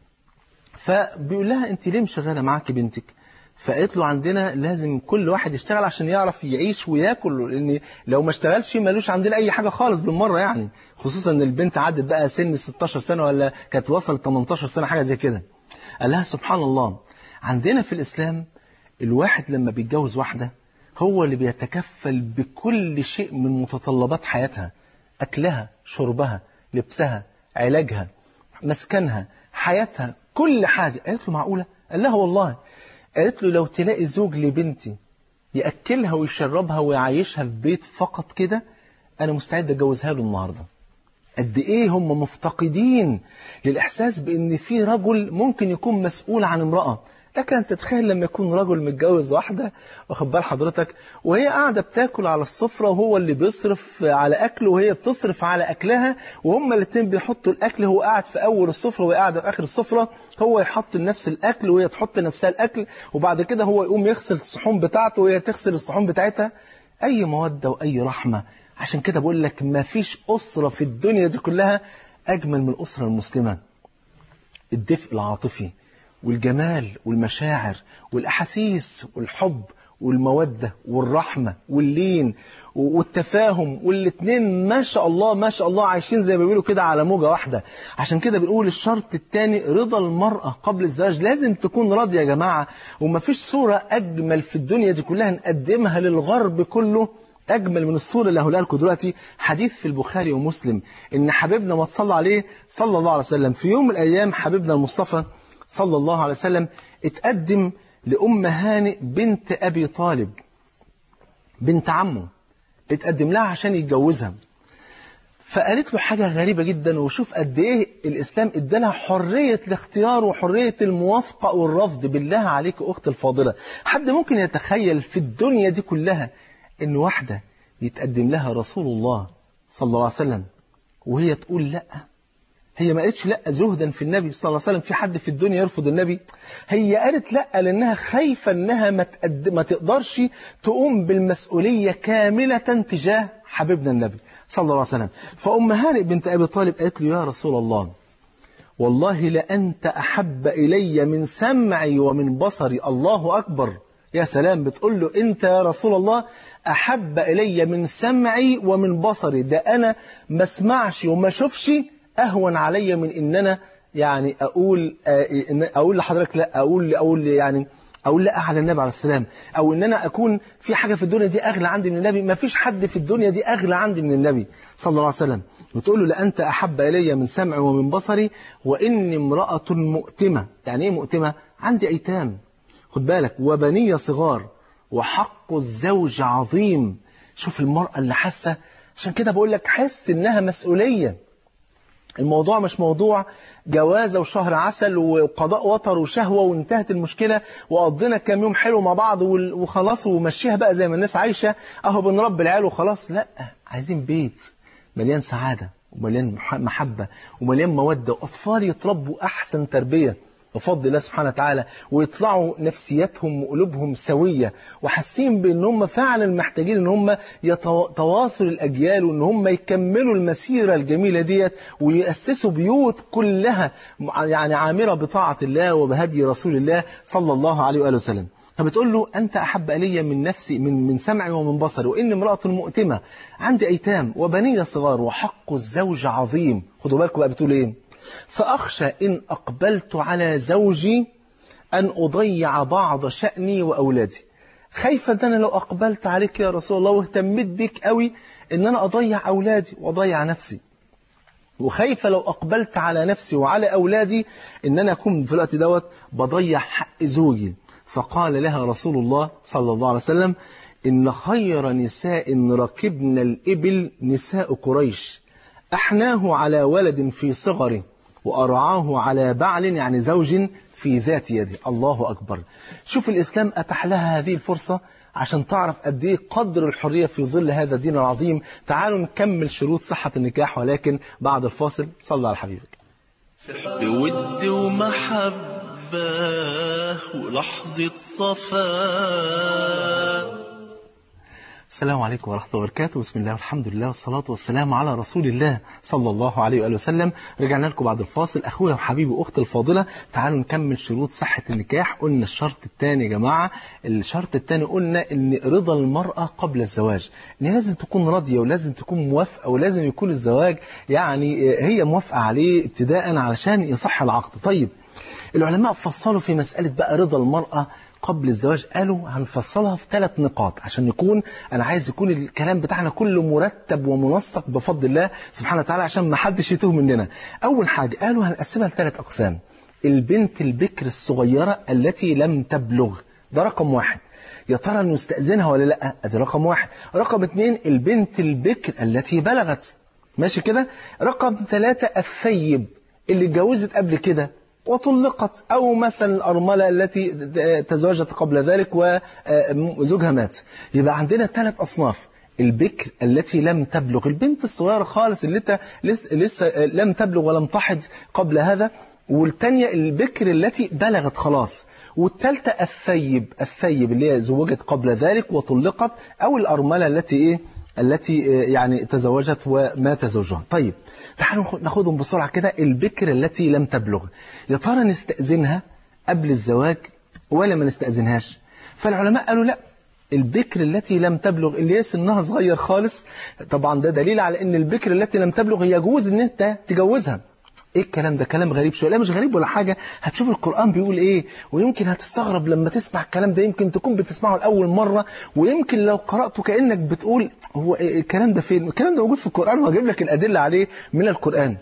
فبيقول لها انت ليه مش شغالة معاكي بنتك فقالت له عندنا لازم كل واحد يشتغل عشان يعرف يعيش وياكل لان لو ما اشتغلش ملوش عندنا اي حاجه خالص بالمره يعني خصوصا ان البنت عدت بقى سن 16 سنه ولا كانت وصلت 18 سنه حاجه زي كده قال لها سبحان الله عندنا في الاسلام الواحد لما بيتجوز واحده هو اللي بيتكفل بكل شيء من متطلبات حياتها اكلها شربها لبسها علاجها مسكنها حياتها كل حاجه قالت له معقوله قال لها والله قالت له لو تلاقي زوج لبنتي يأكلها ويشربها ويعيشها في بيت فقط كده أنا مستعد أتجوزها له النهاردة قد إيه هم مفتقدين للإحساس بأن في رجل ممكن يكون مسؤول عن امرأة لك أن تتخيل لما يكون رجل متجوز واحدة واخد بال حضرتك وهي قاعدة بتاكل على السفرة وهو اللي بيصرف على أكله وهي بتصرف على أكلها وهما الاثنين بيحطوا الأكل هو قاعد في أول السفرة وهي قاعدة في آخر السفرة هو يحط لنفس الأكل وهي تحط لنفسها الأكل وبعد كده هو يقوم يغسل الصحون بتاعته وهي تغسل الصحون بتاعتها أي مودة وأي رحمة عشان كده بقول لك ما فيش أسرة في الدنيا دي كلها أجمل من الأسرة المسلمة الدفء العاطفي والجمال والمشاعر والأحاسيس والحب والمودة والرحمة واللين والتفاهم والاتنين ما شاء الله ما شاء الله عايشين زي ما بيقولوا كده على موجة واحدة عشان كده بنقول الشرط الثاني رضا المرأة قبل الزواج لازم تكون راضية يا جماعة ومفيش صورة أجمل في الدنيا دي كلها نقدمها للغرب كله أجمل من الصورة اللي هقولها لكم دلوقتي حديث في البخاري ومسلم إن حبيبنا ما تصلى عليه صلى الله عليه وسلم في يوم من الأيام حبيبنا المصطفى صلى الله عليه وسلم اتقدم لأم هانئ بنت أبي طالب بنت عمه اتقدم لها عشان يتجوزها فقالت له حاجة غريبة جدا وشوف قد ايه الإسلام ادالها حرية الاختيار وحرية الموافقة والرفض بالله عليك أخت الفاضلة حد ممكن يتخيل في الدنيا دي كلها إن واحدة يتقدم لها رسول الله صلى الله عليه وسلم وهي تقول لأ هي ما قالتش لا زهدا في النبي صلى الله عليه وسلم في حد في الدنيا يرفض النبي هي قالت لا لانها خايفه انها ما, تقد... ما تقدرش تقوم بالمسؤوليه كامله تجاه حبيبنا النبي صلى الله عليه وسلم فام هانئ بنت ابي طالب قالت له يا رسول الله والله لانت احب الي من سمعي ومن بصري الله اكبر يا سلام بتقول له انت يا رسول الله احب الي من سمعي ومن بصري ده انا ما اسمعش وما اشوفش أهون علي من إن أنا يعني أقول أقول لحضرتك لا أقول أقول يعني أقول لا على النبي عليه السلام أو إن أنا أكون في حاجة في الدنيا دي أغلى عندي من النبي ما فيش حد في الدنيا دي أغلى عندي من النبي صلى الله عليه وسلم وتقول له لأنت أحب إلي من سمعي ومن بصري وإني امرأة مؤتمة يعني إيه مؤتمة عندي أيتام خد بالك وبنية صغار وحق الزوج عظيم شوف المرأة اللي حاسة عشان كده بقول لك حس إنها مسؤولية الموضوع مش موضوع جوازة وشهر عسل وقضاء وطر وشهوة وانتهت المشكلة وقضينا كام يوم حلو مع بعض وخلاص ومشيها بقى زي ما الناس عايشة اهو بنربي العيال وخلاص لا عايزين بيت مليان سعادة ومليان محبة ومليان مودة وأطفال يتربوا أحسن تربية بفضل الله سبحانه وتعالى ويطلعوا نفسياتهم وقلوبهم سوية وحاسين بأن هم فعلا محتاجين أن هم يتواصلوا الأجيال وأن هم يكملوا المسيرة الجميلة ديت ويأسسوا بيوت كلها يعني عامرة بطاعة الله وبهدي رسول الله صلى الله عليه وآله وسلم فبتقول له أنت أحب إلي من نفسي من من سمعي ومن بصري وإن امرأة مؤتمة عندي أيتام وبنية صغار وحق الزوج عظيم خدوا بالكم بقى بتقول إيه فأخشى إن أقبلت على زوجي أن أضيع بعض شأني وأولادي خايفة أن أنا لو أقبلت عليك يا رسول الله واهتميت بك قوي أن أنا أضيع أولادي وأضيع نفسي وخايفة لو أقبلت على نفسي وعلى أولادي أن أنا أكون في الوقت دوت بضيع حق زوجي فقال لها رسول الله صلى الله عليه وسلم إن خير نساء ركبن الإبل نساء قريش أحناه على ولد في صغره وأرعاه على بعل يعني زوج في ذات يده الله أكبر شوف الإسلام أتح لها هذه الفرصة عشان تعرف قد ايه قدر الحرية في ظل هذا الدين العظيم تعالوا نكمل شروط صحة النكاح ولكن بعد الفاصل صلى على حبيبك بود ومحبة ولحظة صفاء السلام عليكم ورحمة الله وبركاته بسم الله والحمد لله والصلاة والسلام على رسول الله صلى الله عليه وآله وسلم رجعنا لكم بعد الفاصل أخويا وحبيبي أختي الفاضلة تعالوا نكمل شروط صحة النكاح قلنا الشرط الثاني يا جماعة الشرط الثاني قلنا إن رضا المرأة قبل الزواج إن لازم تكون راضية ولازم تكون موافقة ولازم يكون الزواج يعني هي موافقة عليه ابتداء علشان يصح العقد طيب العلماء فصلوا في مسألة بقى رضا المرأة قبل الزواج قالوا هنفصلها في ثلاث نقاط عشان نكون أنا عايز يكون الكلام بتاعنا كله مرتب ومنسق بفضل الله سبحانه وتعالى عشان ما حدش يتوه مننا أول حاجة قالوا هنقسمها لثلاث أقسام البنت البكر الصغيرة التي لم تبلغ ده رقم واحد يا ترى نستأذنها ولا لا ادي رقم واحد رقم اثنين البنت البكر التي بلغت ماشي كده رقم ثلاثة الثيب اللي اتجوزت قبل كده وطلقت أو مثلا الأرملة التي تزوجت قبل ذلك وزوجها مات يبقى عندنا ثلاث أصناف البكر التي لم تبلغ البنت الصغيرة خالص اللي لسه لم تبلغ ولم تحض قبل هذا والتانية البكر التي بلغت خلاص والثالثة الثيب الثيب اللي هي زوجت قبل ذلك وطلقت أو الأرملة التي إيه التي يعني تزوجت ومات زوجها طيب تعالوا ناخدهم بسرعة كده البكر التي لم تبلغ يا ترى نستأذنها قبل الزواج ولا ما نستأذنهاش فالعلماء قالوا لا البكر التي لم تبلغ اللي هي سنها صغير خالص طبعا ده دليل على ان البكر التي لم تبلغ يجوز ان انت تجوزها ايه الكلام ده كلام غريب شويه لا مش غريب ولا حاجه هتشوف القران بيقول ايه ويمكن هتستغرب لما تسمع الكلام ده يمكن تكون بتسمعه لاول مره ويمكن لو قراته كانك بتقول هو إيه الكلام ده فين الكلام ده موجود في القران وهجيب لك الادله عليه من القران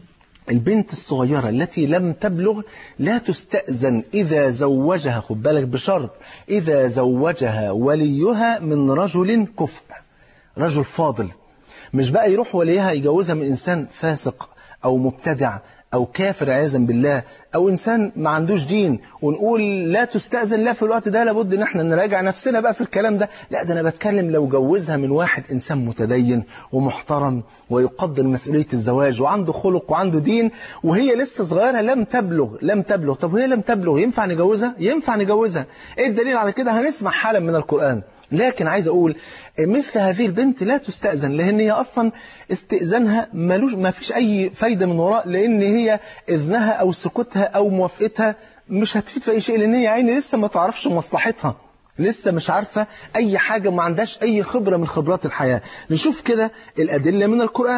البنت الصغيرة التي لم تبلغ لا تستأذن إذا زوجها خد بالك بشرط إذا زوجها وليها من رجل كفء رجل فاضل مش بقى يروح وليها يجوزها من إنسان فاسق أو مبتدع أو كافر عياذا بالله أو إنسان ما عندوش دين ونقول لا تستأذن لا في الوقت ده لابد إن احنا نراجع نفسنا بقى في الكلام ده لا ده أنا بتكلم لو جوزها من واحد إنسان متدين ومحترم ويقدر مسؤولية الزواج وعنده خلق وعنده دين وهي لسه صغيرة لم تبلغ لم تبلغ طب وهي لم تبلغ ينفع نجوزها ينفع نجوزها إيه الدليل على كده هنسمع حالا من القرآن لكن عايز أقول مثل هذه البنت لا تستأذن لأن هي أصلا استئذانها ملوش ما فيش أي فايدة من وراء لأن هي إذنها أو سكوتها أو موافقتها مش هتفيد في أي شيء لأن هي عيني لسه ما تعرفش مصلحتها لسه مش عارفة أي حاجة ما عندهاش أي خبرة من خبرات الحياة نشوف كده الأدلة من القرآن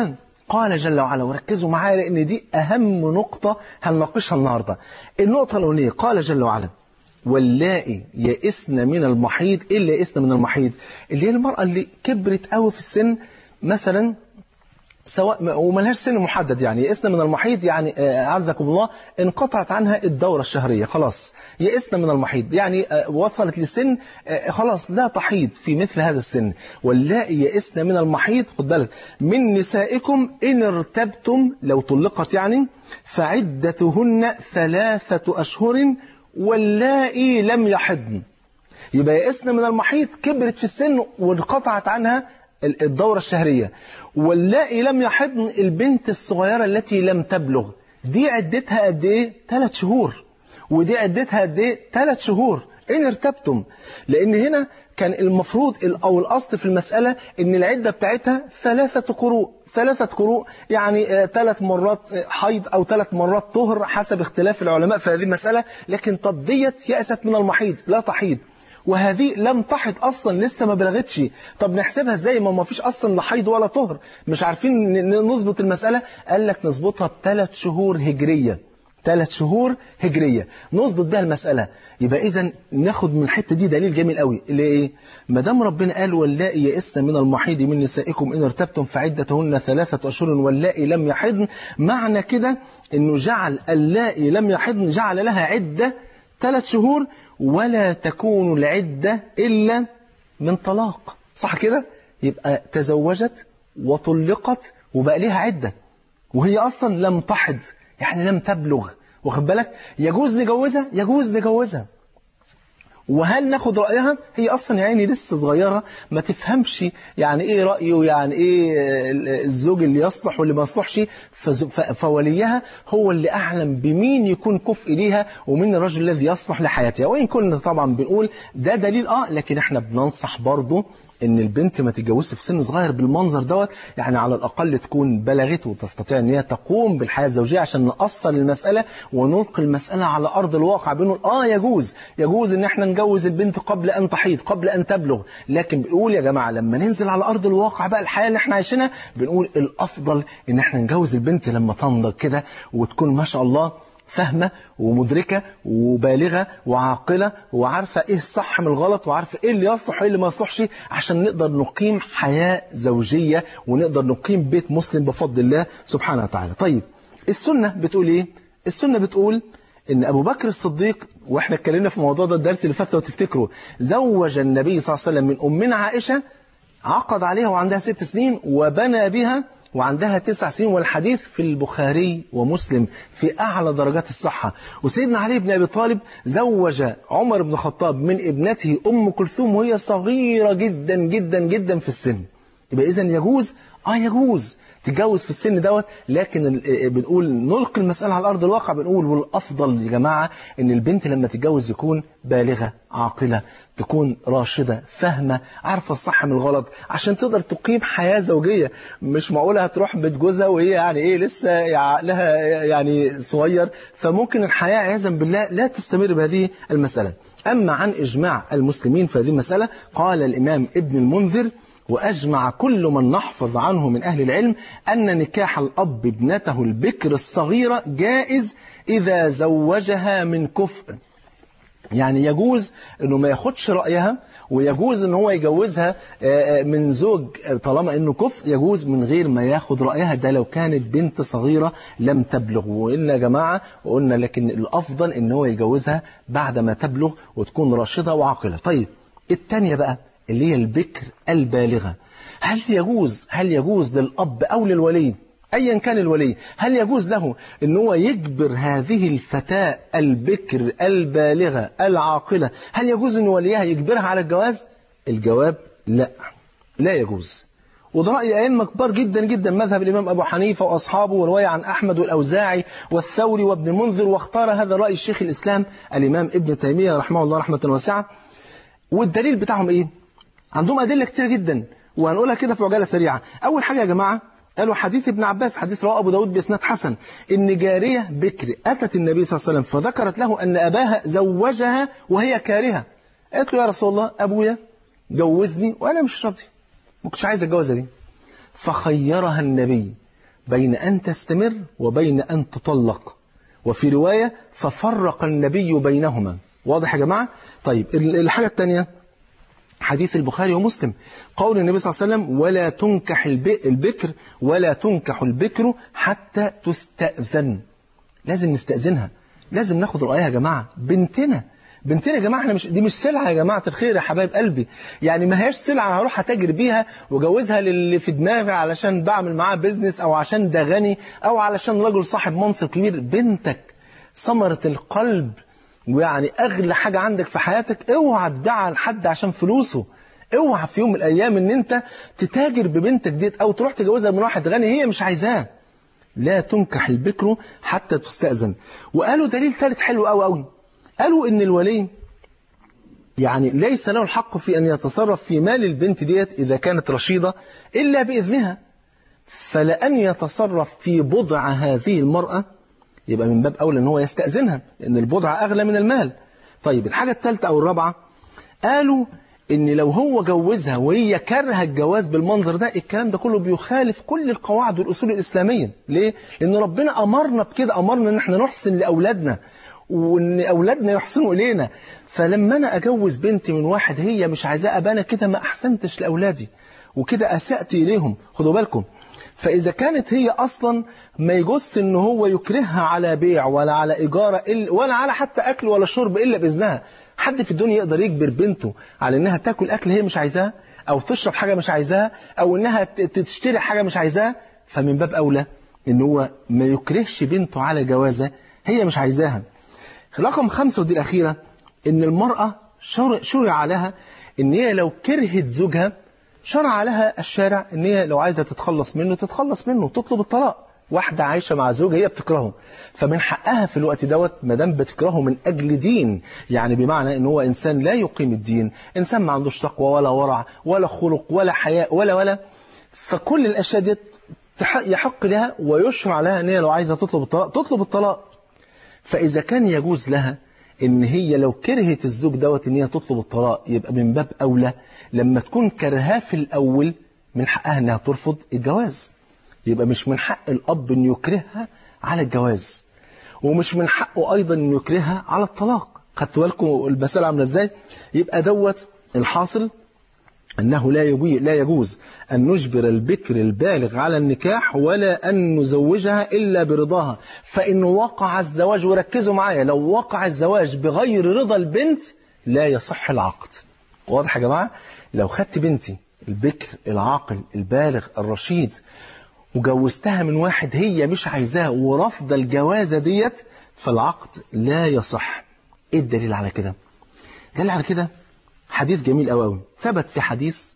قال جل وعلا وركزوا معايا لأن دي أهم نقطة هنناقشها النهاردة النقطة الأولانية قال جل وعلا واللائي يئسن من المحيض إيه اللي يئسن من المحيض اللي هي المرأة اللي كبرت قوي في السن مثلا سواء وملهاش سن محدد يعني يئسنا من المحيض يعني آه، أعزكم الله انقطعت عنها الدورة الشهرية خلاص يئسنا من المحيض يعني آه، وصلت لسن آه، خلاص لا تحيض في مثل هذا السن واللائي يئسن من المحيض خد بالك من نسائكم إن ارتبتم لو طلقت يعني فعدتهن ثلاثة أشهر واللائي لم يحضن يبقى يئسن من المحيط كبرت في السن وانقطعت عنها ال- الدورة الشهرية واللائي لم يحضن البنت الصغيرة التي لم تبلغ دي عدتها قد ايه؟ ثلاث شهور ودي عدتها قد ايه؟ ثلاث شهور إن ارتبتم لأن هنا كان المفروض ال- أو الأصل في المسألة إن العدة بتاعتها ثلاثة قروء ثلاثة قروء يعني آه، ثلاث مرات آه، حيض أو ثلاث مرات طهر حسب اختلاف العلماء في هذه المسألة لكن طب ديت يأست من المحيض لا تحيض وهذه لم تحض اصلا لسه ما بلغتش طب نحسبها ازاي ما ما فيش اصلا لا حيض ولا طهر مش عارفين ن- ن- نظبط المساله قال لك نظبطها بثلاث شهور هجريه ثلاث شهور هجريه نظبط بها المساله يبقى اذا ناخد من الحته دي دليل جميل قوي اللي ايه ما دام ربنا قال واللائي يئسن من المحيض من نسائكم ان ارتبتم فعدتهن ثلاثه اشهر واللائي لم يحضن معنى كده انه جعل اللائي لم يحضن جعل لها عده ثلاث شهور ولا تكون العدة إلا من طلاق صح كده؟ يبقى تزوجت وطلقت وبقى ليها عدة وهي أصلا لم تحض يعني لم تبلغ واخد بالك يجوز نجوزها يجوز نجوزها وهل ناخد رأيها هي أصلا يا عيني لسه صغيرة ما تفهمش يعني إيه رأيه يعني إيه الزوج اللي يصلح واللي ما يصلحش فز- ف- فوليها هو اللي أعلم بمين يكون كفء ليها ومين الرجل الذي يصلح لحياتها وإن كنا طبعا بنقول ده دليل آه لكن إحنا بننصح برضه ان البنت ما تتجوزش في سن صغير بالمنظر دوت يعني على الاقل تكون بلغت وتستطيع ان هي تقوم بالحياه الزوجيه عشان نأصل المساله ونلقي المساله على ارض الواقع بنقول اه يجوز يجوز ان احنا نجوز البنت قبل ان تحيض قبل ان تبلغ لكن بنقول يا جماعه لما ننزل على ارض الواقع بقى الحياه اللي احنا عايشينها بنقول الافضل ان احنا نجوز البنت لما تنضج كده وتكون ما شاء الله فاهمة ومدركة وبالغة وعاقلة وعارفة ايه الصح من الغلط وعارفة ايه اللي يصلح وايه اللي ما يصلحش عشان نقدر نقيم حياة زوجية ونقدر نقيم بيت مسلم بفضل الله سبحانه وتعالى طيب السنة بتقول ايه السنة بتقول ان ابو بكر الصديق واحنا اتكلمنا في الموضوع ده الدرس اللي فات لو تفتكروا زوج النبي صلى الله عليه وسلم من امنا عائشة عقد عليها وعندها ست سنين وبنى بها وعندها تسع سنين والحديث في البخاري ومسلم في أعلى درجات الصحة وسيدنا علي بن أبي طالب زوج عمر بن الخطاب من ابنته أم كلثوم وهي صغيرة جدا جدا جدا في السن يبقى إذا يجوز آه يجوز تتجوز في السن دوت لكن ال- بنقول نلقي المسألة على أرض الواقع بنقول والأفضل يا جماعة إن البنت لما تتجوز يكون بالغة عاقلة تكون راشدة فاهمة عارفة الصح من الغلط عشان تقدر تقيم حياة زوجية مش معقولة هتروح بيت جوزها وهي يعني إيه لسه عقلها يعني صغير فممكن الحياة عياذا بالله لا تستمر بهذه المسألة أما عن إجماع المسلمين في هذه المسألة قال الإمام ابن المنذر وأجمع كل من نحفظ عنه من أهل العلم أن نكاح الأب ابنته البكر الصغيرة جائز إذا زوجها من كفء يعني يجوز انه ما ياخدش رايها ويجوز ان هو يجوزها آه، آه، من زوج آه، طالما انه كفء يجوز من غير ما ياخد رايها ده لو كانت بنت صغيره لم تبلغ وقلنا يا جماعه وقلنا لكن الافضل ان هو يجوزها بعد ما تبلغ وتكون راشده وعاقله طيب الثانيه بقى اللي هي البكر البالغه هل يجوز هل يجوز للاب او للولي ايا كان الولي هل يجوز له ان هو يجبر هذه الفتاة البكر البالغة العاقلة هل يجوز ان وليها يجبرها على الجواز الجواب لا لا يجوز وده رأي أئمة كبار جدا جدا مذهب الإمام أبو حنيفة وأصحابه ورواية عن أحمد والأوزاعي والثوري وابن منذر واختار هذا رأي الشيخ الإسلام الإمام ابن تيمية رحمه الله رحمة واسعة والدليل بتاعهم إيه؟ عندهم أدلة كتير جدا وهنقولها كده في عجالة سريعة أول حاجة يا جماعة قالوا حديث ابن عباس حديث رواه أبو داود بإسناد حسن إن جارية بكر أتت النبي صلى الله عليه وسلم فذكرت له أن أباها زوجها وهي كارهة قالت له يا رسول الله أبويا جوزني وأنا مش راضي ما كنتش عايز الجوازة دي فخيرها النبي بين أن تستمر وبين أن تطلق وفي رواية ففرق النبي بينهما واضح يا جماعة طيب الحاجة الثانية حديث البخاري ومسلم قول النبي صلى الله عليه وسلم ولا تنكح البكر ولا تنكح البكر حتى تستأذن لازم نستأذنها لازم ناخد رأيها يا جماعة بنتنا بنتنا يا جماعة احنا مش دي مش سلعة يا جماعة الخير يا حبايب قلبي يعني ما هياش سلعة هروح اتاجر بيها واجوزها للي في دماغي علشان بعمل معاه بيزنس او عشان ده غني او علشان رجل صاحب منصب كبير بنتك ثمرة القلب ويعني اغلى حاجة عندك في حياتك اوعى تبيعها لحد عشان فلوسه اوعى في يوم من الايام ان انت تتاجر ببنتك ديت او تروح تجوزها من واحد غني هي مش عايزاه لا تنكح البكر حتى تستأذن وقالوا دليل ثالث حلو قوي قوي قالوا ان الولي يعني ليس له الحق في ان يتصرف في مال البنت ديت اذا كانت رشيدة الا باذنها فلأن يتصرف في بضع هذه المرأة يبقى من باب اولى ان هو يستأذنها لان البضع اغلى من المال طيب الحاجة الثالثة او الرابعة قالوا ان لو هو جوزها وهي كارهه الجواز بالمنظر ده الكلام ده كله بيخالف كل القواعد والاصول الاسلاميه ليه لان ربنا امرنا بكده امرنا ان احنا نحسن لاولادنا وان اولادنا يحسنوا الينا فلما انا اجوز بنتي من واحد هي مش عايزاه ابقى انا كده ما احسنتش لاولادي وكده اسات اليهم خدوا بالكم فاذا كانت هي اصلا ما يجوز ان هو يكرهها على بيع ولا على ايجار ولا على حتى اكل ولا شرب الا باذنها حد في الدنيا يقدر يجبر بنته على انها تاكل اكل هي مش عايزاه او تشرب حاجه مش عايزاها او انها تشتري حاجه مش عايزاها فمن باب اولى ان هو ما يكرهش بنته على جوازه هي مش عايزاها رقم خمسة ودي الأخيرة إن المرأة شرع لها إن هي لو كرهت زوجها شرع لها الشارع إن هي لو عايزة تتخلص منه تتخلص منه تطلب الطلاق واحدة عايشة مع زوجها هي بتكرهه فمن حقها في الوقت دوت ما دام بتكرهه من أجل دين يعني بمعنى إن هو إنسان لا يقيم الدين إنسان ما عندوش تقوى ولا ورع ولا خلق ولا حياء ولا ولا فكل الأشياء دي يحق لها ويشرع لها إن هي لو عايزة تطلب الطلاق تطلب الطلاق فإذا كان يجوز لها إن هي لو كرهت الزوج دوت إن هي تطلب الطلاق يبقى من باب أولى لما تكون كرهاه في الأول من حقها إنها ترفض الجواز يبقى مش من حق الأب إنه يكرهها على الجواز ومش من حقه أيضا إنه يكرهها على الطلاق خدتوا بالكم المسألة عاملة إزاي يبقى دوت الحاصل أنه لا لا يجوز أن نجبر البكر البالغ على النكاح ولا أن نزوجها إلا برضاها فإن وقع الزواج وركزوا معايا لو وقع الزواج بغير رضا البنت لا يصح العقد واضح يا جماعة لو خدت بنتي البكر العاقل البالغ الرشيد وجوزتها من واحد هي مش عايزاه ورفض الجوازة ديت فالعقد لا يصح ايه الدليل على كده دليل على كده حديث جميل قوي قوي ثبت في حديث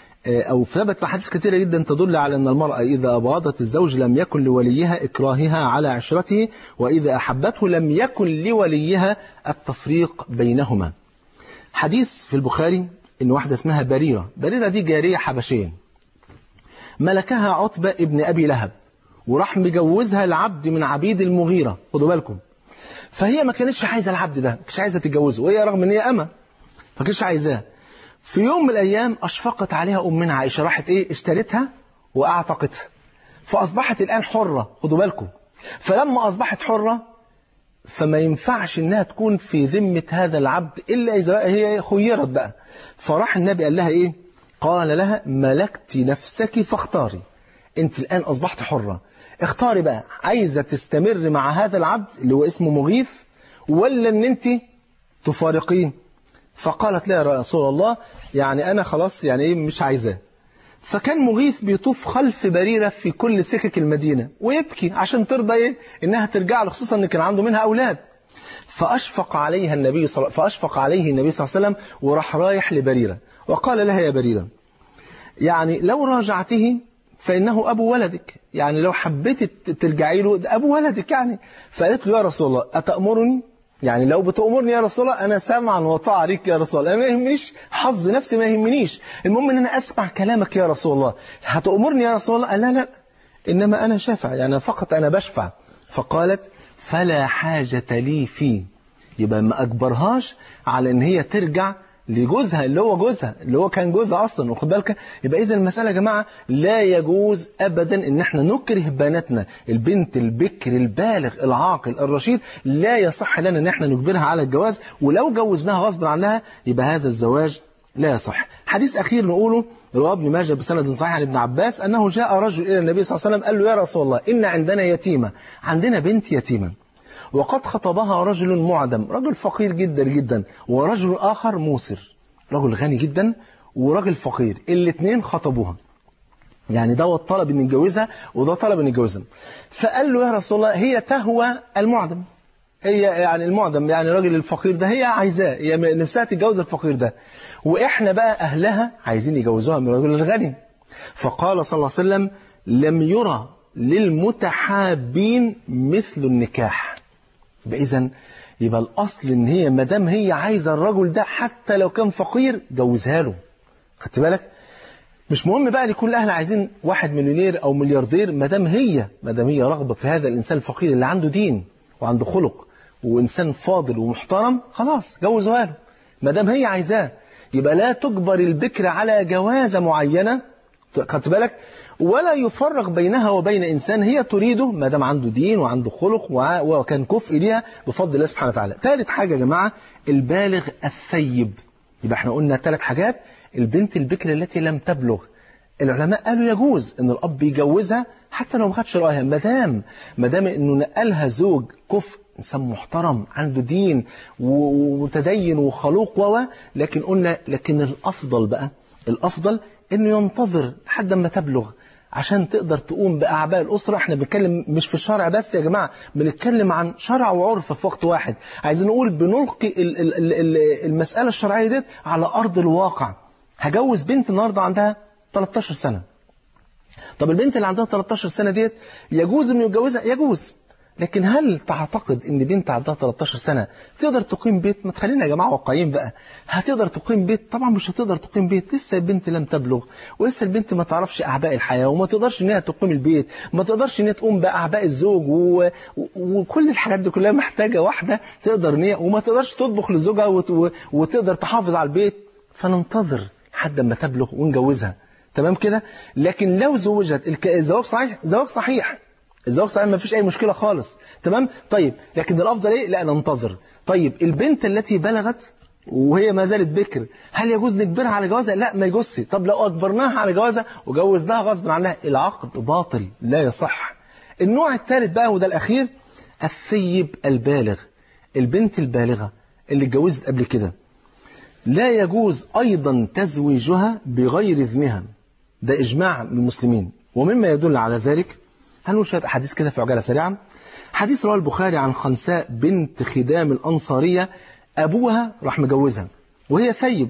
أو ثبت في حديث كثيرة جدا تدل على أن المرأة إذا أبغضت الزوج لم يكن لوليها إكراهها على عشرته وإذا أحبته لم يكن لوليها التفريق بينهما حديث في البخاري إن واحدة اسمها بريرة بريرة دي جارية حبشية ملكها عتبة ابن أبي لهب وراح مجوزها العبد من عبيد المغيرة خدوا بالكم فهي ما كانتش عايزة العبد ده مش عايزة تتجوزه وهي رغم ان هي أمة ما كانتش عايزاه في يوم من الأيام أشفقت عليها أمنا عائشة راحت إيه اشترتها وأعتقتها فأصبحت الآن حرة خدوا بالكم فلما أصبحت حرة فما ينفعش إنها تكون في ذمة هذا العبد إلا إذا هي خيرت بقى فراح النبي قال لها إيه قال لها ملكت نفسك فاختاري أنت الآن أصبحت حرة اختاري بقى عايزة تستمر مع هذا العبد اللي هو اسمه مغيث ولا ان انت تفارقيه فقالت لا يا رسول الله يعني أنا خلاص يعني إيه مش عايزاه فكان مغيث بيطوف خلف بريرة في كل سكك المدينة ويبكي عشان ترضى إيه إنها ترجع له خصوصا إن كان عنده منها أولاد فأشفق عليها النبي صل... فأشفق عليه النبي صلى الله عليه وسلم وراح رايح لبريرة وقال لها يا بريرة يعني لو راجعته فإنه أبو ولدك يعني لو حبيت ترجعي له ده أبو ولدك يعني فقالت له يا رسول الله أتأمرني يعني لو بتأمرني يا رسول الله أنا سامعا وطاعة عليك يا رسول الله أنا ما يهمنيش حظ نفسي ما يهمنيش المهم أن أنا أسمع كلامك يا رسول الله هتأمرني يا رسول الله لا لا إنما أنا شافع يعني فقط أنا بشفع فقالت فلا حاجة لي فيه يبقى ما أجبرهاش على أن هي ترجع لجوزها اللي هو جوزها اللي هو كان جوزها اصلا واخد بالك يبقى اذا المساله يا جماعه لا يجوز ابدا ان احنا نكره بناتنا البنت البكر البالغ العاقل الرشيد لا يصح لنا ان احنا نجبرها على الجواز ولو جوزناها غصب عنها يبقى هذا الزواج لا يصح حديث أخير نقوله رواه ابن ماجه بسند صحيح عن ابن عباس أنه جاء رجل إلى النبي صلى الله عليه وسلم قال له يا رسول الله إن عندنا يتيمة عندنا بنت يتيمة وقد خطبها رجل معدم رجل فقير جدا جدا ورجل آخر موسر رجل غني جدا ورجل فقير الاثنين خطبوها يعني ده طلب ان يتجوزها وده طلب ان يتجوزها فقال له يا رسول الله هي تهوى المعدم هي يعني المعدم يعني الراجل الفقير ده هي عايزاه هي نفسها تتجوز الفقير ده واحنا بقى اهلها عايزين يجوزوها من الرجل الغني فقال صلى الله عليه وسلم لم يرى للمتحابين مثل النكاح اذا يبقى الاصل ان هي ما دام هي عايزه الرجل ده حتى لو كان فقير جوزها له خدت بالك مش مهم بقى يكون الاهل عايزين واحد مليونير او ملياردير ما دام هي ما دام هي رغبه في هذا الانسان الفقير اللي عنده دين وعنده خلق وإنسان فاضل ومحترم خلاص جوزوها له ما دام هي عايزاه يبقى لا تجبر البكر على جوازة معينة خدت بالك ولا يفرق بينها وبين إنسان هي تريده ما دام عنده دين وعنده خلق وكان كفء ليها بفضل الله سبحانه وتعالى ثالث حاجة يا جماعة البالغ الثيب يبقى احنا قلنا ثلاث حاجات البنت البكر التي لم تبلغ العلماء قالوا يجوز ان الاب يجوزها حتى لو ما خدش رايها ما دام ما دام انه نقلها زوج كفء انسان محترم عنده دين ومتدين وخلوق و لكن قلنا لكن الافضل بقى الافضل انه ينتظر لحد ما تبلغ عشان تقدر تقوم باعباء الاسره احنا بنتكلم مش في الشرع بس يا جماعه بنتكلم عن شرع وعرف في وقت واحد عايزين نقول بنلقي المساله الشرعيه ديت على ارض الواقع هجوز بنت النهارده عندها 13 سنه طب البنت اللي عندها 13 سنه ديت يجوز انه يتجوزها يجوز لكن هل تعتقد ان بنت عندها 13 سنة تقدر تقيم بيت ما تخلينا يا جماعة واقعيين بقى هتقدر تقيم بيت طبعا مش هتقدر تقيم بيت لسه البنت لم تبلغ ولسه البنت ما تعرفش اعباء الحياة وما تقدرش ان هي تقيم البيت ما تقدرش ان هي تقوم باعباء الزوج و... و... وكل الحاجات دي كلها محتاجة واحدة تقدر ان هي وما تقدرش تطبخ لزوجها وت... و... وتقدر تحافظ على البيت فننتظر لحد ما تبلغ ونجوزها تمام كده لكن لو زوجت الزواج صحيح زواج صحيح الزواج صحيح ما فيش أي مشكلة خالص تمام طيب لكن الأفضل إيه لا ننتظر طيب البنت التي بلغت وهي ما زالت بكر هل يجوز نجبرها على جوازها لا ما يجوزش طب لو أجبرناها على جوازها وجوزناها غصب عنها العقد باطل لا يصح النوع الثالث بقى وده الأخير الثيب البالغ البنت البالغة اللي اتجوزت قبل كده لا يجوز أيضا تزويجها بغير إذنها ده إجماع من المسلمين ومما يدل على ذلك هنقول شوية أحاديث كده في عجالة سريعة حديث رواه البخاري عن خنساء بنت خدام الأنصارية أبوها راح مجوزها وهي ثيب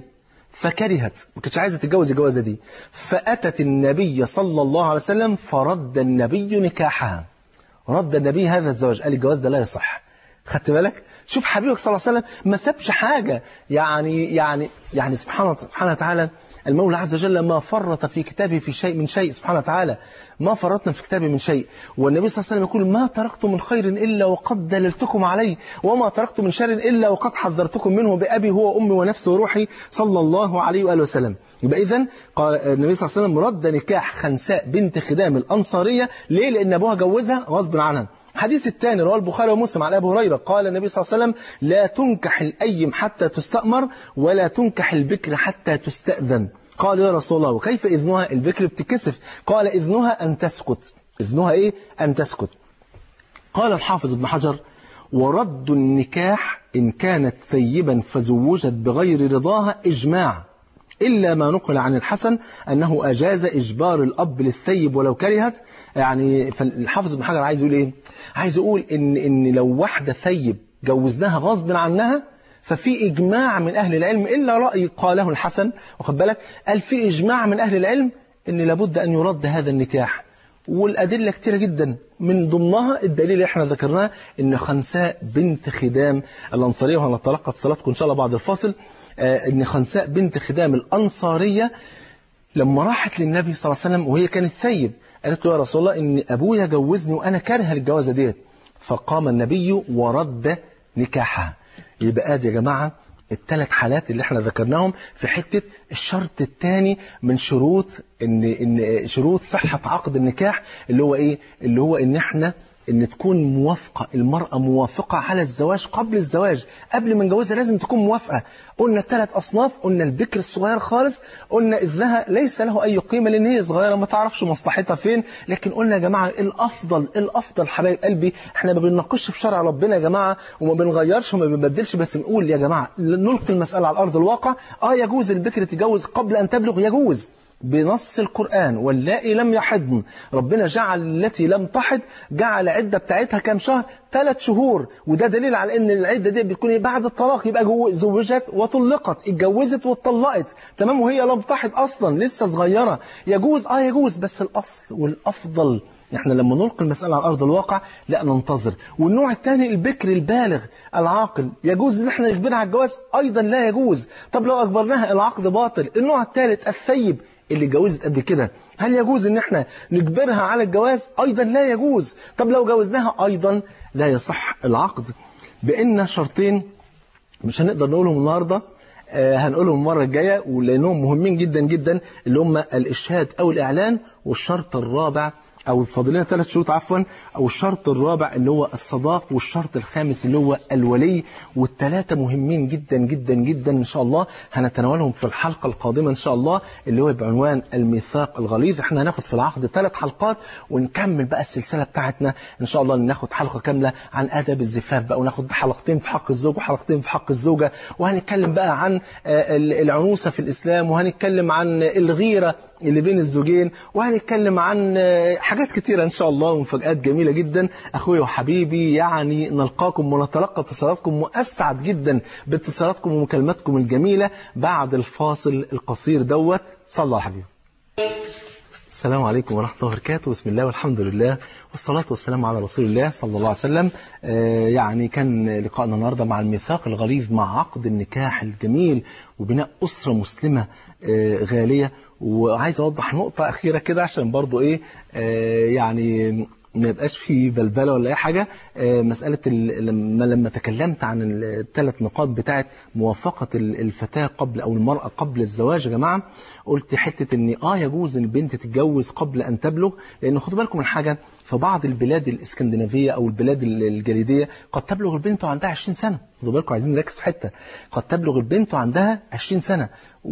فكرهت ما كانتش عايزة تتجوز الجوازة دي فأتت النبي صلى الله عليه وسلم فرد النبي نكاحها رد النبي هذا الزواج قال الجواز ده لا يصح خدت بالك شوف حبيبك صلى الله عليه وسلم ما سابش حاجة يعني يعني يعني سبحانه سبحانه وتعالى المولى عز وجل ما فرط في كتابه في شيء من شيء سبحانه وتعالى ما فرطنا في كتابه من شيء والنبي صلى الله عليه وسلم يقول ما تركت من خير إلا وقد دللتكم عليه وما تركت من شر إلا وقد حذرتكم منه بأبي هو أمي ونفسي وروحي صلى الله عليه وآله وسلم يبقى إذن النبي صلى الله عليه وسلم رد نكاح خنساء بنت خدام الأنصارية ليه لأن أبوها جوزها غصب عنها الحديث الثاني رواه البخاري ومسلم عن ابي هريره قال النبي صلى الله عليه وسلم لا تنكح الايم حتى تستأمر ولا تنكح البكر حتى تستأذن قال يا رسول الله وكيف إذنها البكر بتكسف قال إذنها أن تسكت إذنها إيه أن تسكت قال الحافظ ابن حجر ورد النكاح إن كانت ثيبا فزوجت بغير رضاها إجماع إلا ما نقل عن الحسن أنه أجاز إجبار الأب للثيب ولو كرهت يعني فالحافظ ابن حجر عايز يقول إيه عايز يقول إن, إن لو واحدة ثيب جوزناها غصب عنها ففي إجماع من أهل العلم إلا رأي قاله الحسن واخد بالك قال في إجماع من أهل العلم إن لابد أن يرد هذا النكاح والأدلة كتيرة جدا من ضمنها الدليل اللي احنا ذكرناه إن خنساء بنت خدام الأنصارية وهنتلقى اتصالاتكم إن شاء الله بعد الفاصل آه إن خنساء بنت خدام الأنصارية لما راحت للنبي صلى الله عليه وسلم وهي كانت ثيب قالت له يا رسول الله إن أبويا جوزني وأنا كارهه الجوازة ديت فقام النبي ورد نكاحها يبقى ادي يا جماعة الثلاث حالات اللي احنا ذكرناهم في حتة الشرط الثاني من شروط ان ان شروط صحة عقد النكاح اللي هو ايه اللي هو ان احنا ان تكون موافقة المرأة موافقة على الزواج قبل الزواج قبل ما نجوزها لازم تكون موافقة قلنا ثلاث أصناف قلنا البكر الصغير خالص قلنا إذنها ليس له أي قيمة لأن هي صغيرة ما تعرفش مصلحتها فين لكن قلنا يا جماعة الأفضل الأفضل حبايب قلبي احنا ما بنناقش في شرع ربنا يا جماعة وما بنغيرش وما بنبدلش بس بنقول يا جماعة نلقي المسألة على أرض الواقع اه يجوز البكر تتجوز قبل أن تبلغ يجوز بنص القرآن واللائي لم يحضن ربنا جعل التي لم تحض جعل عدة بتاعتها كام شهر ثلاث شهور وده دليل على ان العدة دي بتكون بعد الطلاق يبقى جو- زوجت وطلقت اتجوزت واتطلقت تمام وهي لم تحض اصلا لسه صغيرة يجوز اه يجوز بس الاصل والافضل احنا لما نلقي المسألة على أرض الواقع لا ننتظر والنوع الثاني البكر البالغ العاقل يجوز ان احنا نجبرها على الجواز ايضا لا يجوز طب لو اجبرناها العقد باطل النوع الثالث الثيب اللي اتجوزت قبل كده هل يجوز ان احنا نجبرها على الجواز ايضا لا يجوز طب لو جوزناها ايضا لا يصح العقد بان شرطين مش هنقدر نقولهم النهارده آه، هنقولهم المرة الجاية ولأنهم مهمين جدا جدا اللي هم الإشهاد أو الإعلان والشرط الرابع أو فاضلين ثلاث شروط عفوا أو الشرط الرابع اللي هو الصداق والشرط الخامس اللي هو الولي والثلاثة مهمين جدا جدا جدا إن شاء الله هنتناولهم في الحلقة القادمة إن شاء الله اللي هو بعنوان الميثاق الغليظ احنا هناخد في العقد ثلاث حلقات ونكمل بقى السلسلة بتاعتنا إن شاء الله ناخد حلقة كاملة عن آداب الزفاف بقى وناخد حلقتين في حق الزوج وحلقتين في حق الزوجة وهنتكلم بقى عن آه، العنوسة في الإسلام وهنتكلم عن الغيرة اللي بين الزوجين وهنتكلم عن آه، حاجات كتيرة إن شاء الله ومفاجآت جميلة جدا أخوي وحبيبي يعني نلقاكم ونتلقى اتصالاتكم وأسعد جدا باتصالاتكم ومكالماتكم الجميلة بعد الفاصل القصير دوت صلى على حبيبي السلام عليكم ورحمة الله وبركاته بسم الله والحمد لله والصلاة والسلام على رسول الله صلى الله عليه وسلم آه، يعني كان لقاءنا النهاردة مع الميثاق الغليظ مع عقد النكاح الجميل وبناء أسرة مسلمة آه، غالية وعايز أوضح نقطة أخيرة كده عشان برضو إيه آه، يعني ما يبقاش في بلبلة ولا أي حاجة آه، مسألة ال- لما لما تكلمت عن الثلاث نقاط بتاعت موافقة ال- الفتاة قبل أو المرأة قبل الزواج يا جماعة قلت حتة إن آه يجوز إن البنت تتجوز قبل أن تبلغ لأن خدوا بالكم من حاجة في بعض البلاد الإسكندنافية أو البلاد ال- الجليدية قد تبلغ البنت وعندها 20 سنة خدوا بالكم عايزين نركز في حتة قد تبلغ البنت وعندها 20 سنة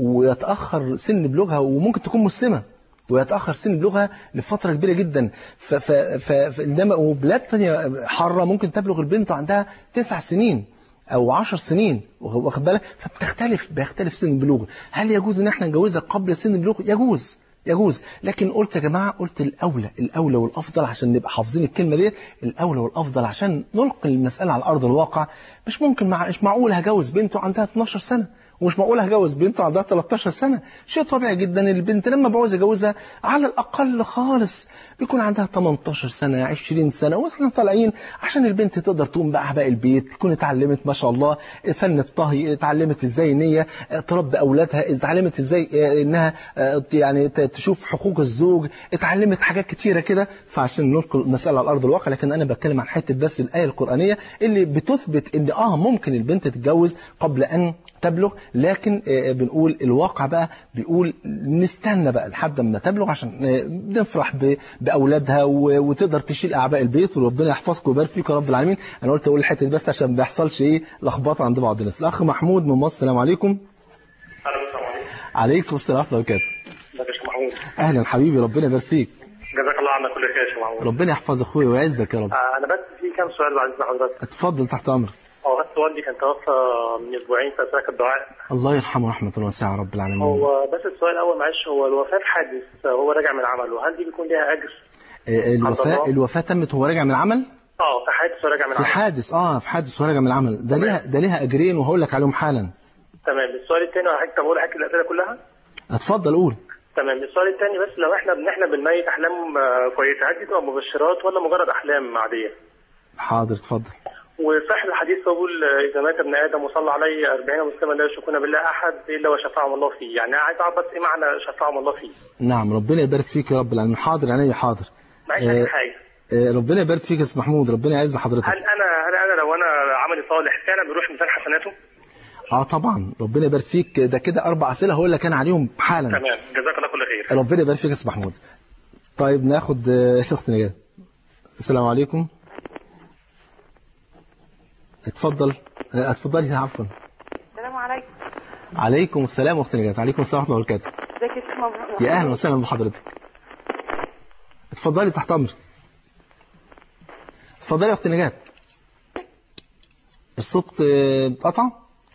ويتأخر سن بلوغها وممكن تكون مسلمة ويتأخر سن بلوغها لفترة كبيرة جدا ف ف ف ف- إنما وبلاد تانية حارة ممكن تبلغ البنت وعندها تسع سنين أو عشر سنين واخد بالك فبتختلف بيختلف سن البلوغ هل يجوز إن احنا نجوزها قبل سن البلوغ يجوز يجوز لكن قلت يا جماعة قلت الأولى الأولى والأفضل عشان نبقى حافظين الكلمة دي الأولى والأفضل عشان نلقي المسألة على أرض الواقع مش ممكن مع مش معقول هجوز بنته عندها 12 سنة ومش معقول هجوز بنت عندها 13 سنة شيء طبيعي جدا البنت لما بعوز اجوزها على الاقل خالص بيكون عندها 18 سنة 20 سنة واحنا طالعين عشان البنت تقدر تقوم بأعباء البيت تكون اتعلمت ما شاء الله فن الطهي اتعلمت ازاي ان هي تربي اولادها اتعلمت ازاي انها يعني تشوف حقوق الزوج اتعلمت حاجات كتيرة كده فعشان نلقي المسألة على ارض الواقع لكن انا بتكلم عن حتة بس الآية القرآنية اللي بتثبت ان اه ممكن البنت تتجوز قبل ان تبلغ لكن آه، بنقول الواقع بقى بيقول نستنى بقى لحد ما تبلغ عشان آه، نفرح ب- بأولادها و- وتقدر تشيل أعباء البيت وربنا يحفظكم ويبارك فيكم يا رب العالمين أنا قلت أقول الحتة دي بس عشان ما بيحصلش إيه لخبطة عند بعض الناس الأخ محمود من مصر السلام عليكم الو السلام عليكم عليكم السلام ورحمة الله وبركاته ازيك يا شيخ محمود أهلا حبيبي ربنا يبارك فيك جزاك الله عنا كل خير يا شيخ محمود ربنا يحفظ أخويا ويعزك يا رب آه، انا بس في كام سؤال بعد اذن حضرتك اتفضل تحت أمرك هو بس والدي كان توفى من اسبوعين فاتراك الدعاء الله يرحمه رحمة واسعة يا رب العالمين هو بس السؤال الاول معلش هو الوفاه في حادث هو راجع من عمله هل دي بيكون ليها اجر؟ آه، الوفاة الله. الوفاة تمت وهو راجع من العمل اه في حادث وراجع من في عمله حادث اه في حادث وهو راجع من العمل ده ليها ده ليها أجرين وهقول لك عليهم حالا تمام السؤال الثاني حضرتك طب اقول حضرتك الاسئله كلها؟ اتفضل قول تمام السؤال الثاني بس لو احنا بنحلم بالميت احلام آه، كويسه هل دي تبقى مبشرات ولا مجرد احلام عاديه؟ حاضر اتفضل وصح الحديث يقول آه، اذا مات ابن ادم وصلى عليه 40 مسلما لا يشركون بالله احد الا وشفعهم الله فيه، يعني عايز اعرف بس ايه معنى شفعهم الله فيه؟ نعم ربنا يبارك فيك يا رب العالمين حاضر عينيا حاضر معلش آه، آخر حاجه آه، ربنا يبارك فيك يا استاذ محمود ربنا يعز حضرتك هل انا هل انا لو انا عملي صالح فعلا بيروح ميزان حسناته؟ اه طبعا ربنا يبارك فيك ده كده اربع اسئله هقول لك انا عليهم حالا تمام جزاك الله كل خير ربنا يبارك فيك يا استاذ محمود طيب ناخد آه، اخت نجاة السلام عليكم اتفضل آه، اتفضلي عفوا السلام عليكم عليكم السلام اخت نجاة عليكم السلام ورحمه الله وبركاته ازيك يا شيخ مبروك يا اهلا وسهلا بحضرتك اتفضلي تحت امرك اتفضلي يا اخت نجاة الصوت آه، قطع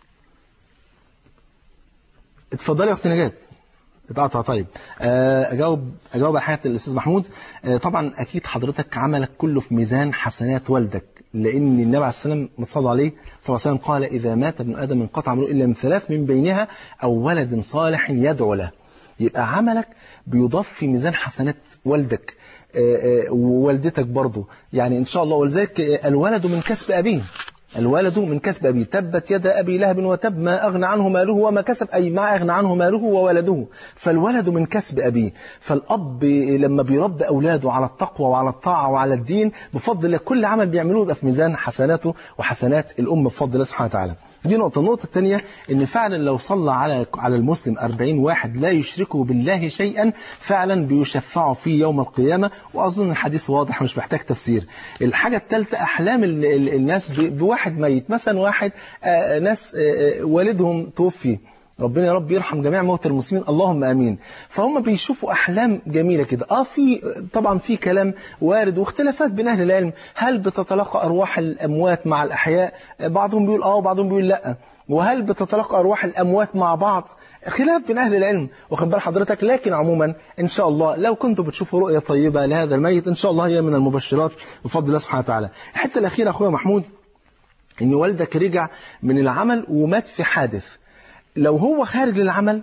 اتفضلي يا اخت نجاة اتقطع طيب آه، اجاوب اجاوب على حياه الاستاذ محمود آه، طبعا اكيد حضرتك عملك كله في ميزان حسنات والدك لان النبي عليه السلام متصلى عليه صلى الله عليه وسلم قال اذا مات ابن ادم انقطع عمله الا من ثلاث من بينها او ولد صالح يدعو له يبقى عملك بيضاف في ميزان حسنات والدك آه، آه، ووالدتك برضه يعني ان شاء الله ولذلك آه، الولد من كسب ابيه الولد من كسب أبيه تبت يد أبي لهب وتب ما أغنى عنه ماله وما كسب أي ما أغنى عنه ماله وولده فالولد من كسب أبيه فالأب لما بيربي أولاده على التقوى وعلى الطاعة وعلى الدين بفضل الله كل عمل بيعملوه يبقى في ميزان حسناته وحسنات الأم بفضل الله سبحانه وتعالى دي نقطة النقطة الثانية إن فعلا لو صلى على على المسلم 40 واحد لا يشركوا بالله شيئا فعلا بيشفعوا فيه يوم القيامة وأظن الحديث واضح مش محتاج تفسير الحاجة الثالثة أحلام ال- ال- الناس ب- بواحد ميت مثلا واحد آه، ناس آه، آه، والدهم توفي ربنا يا رب يرحم جميع موتى المسلمين اللهم امين فهم بيشوفوا احلام جميله كده اه في طبعا في كلام وارد واختلافات بين اهل العلم هل بتتلقى ارواح الاموات مع الاحياء بعضهم بيقول اه وبعضهم بيقول لا وهل بتتلقى ارواح الاموات مع بعض خلاف بين اهل العلم واخد بال حضرتك لكن عموما ان شاء الله لو كنتوا بتشوفوا رؤيه طيبه لهذا الميت ان شاء الله هي من المبشرات بفضل الله سبحانه وتعالى الحته الاخيره اخويا محمود ان والدك رجع من العمل ومات في حادث لو هو خارج للعمل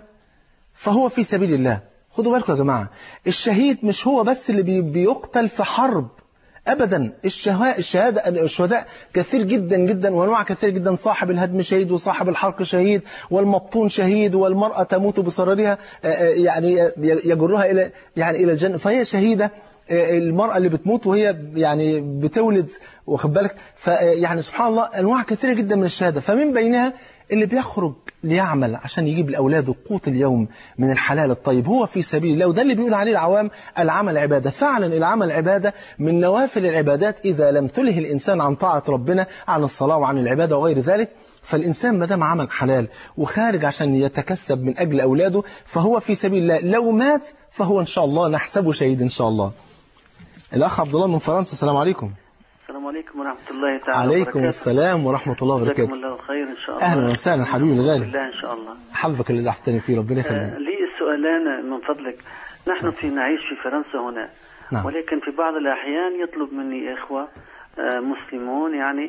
فهو في سبيل الله خدوا بالكم يا جماعة الشهيد مش هو بس اللي بي- بيقتل في حرب ابدا الشهاء الشهاده الشهداء كثير جدا جدا وانواع كثير جدا صاحب الهدم شهيد وصاحب الحرق شهيد والمبطون شهيد والمراه تموت بصررها آه، آه، يعني آه، يجرها الى يعني الى الجنه فهي شهيده آه، المرأة اللي بتموت وهي يعني بتولد واخد بالك فيعني سبحان الله أنواع كثيرة جدا من الشهادة فمن بينها اللي بيخرج ليعمل عشان يجيب لأولاده قوت اليوم من الحلال الطيب هو في سبيل الله وده اللي بيقول عليه العوام العمل عبادة فعلا العمل عبادة من نوافل العبادات إذا لم تله الإنسان عن طاعة ربنا عن الصلاة وعن العبادة وغير ذلك فالإنسان ما دام عمل حلال وخارج عشان يتكسب من أجل أولاده فهو في سبيل الله لو مات فهو إن شاء الله نحسبه شهيد إن شاء الله الأخ عبد الله من فرنسا السلام عليكم السلام عليكم ورحمة الله تعالى عليكم وبركاته. السلام ورحمة الله جزاكم وبركاته الله خير إن شاء الله أهلا وسهلا حبيبي الغالي بالله إن شاء الله حبك اللي زحفتني فيه ربنا آه، يخليك لي سؤالان من فضلك نحن في نعيش في فرنسا هنا نعم. ولكن في بعض الأحيان يطلب مني إخوة آه، مسلمون يعني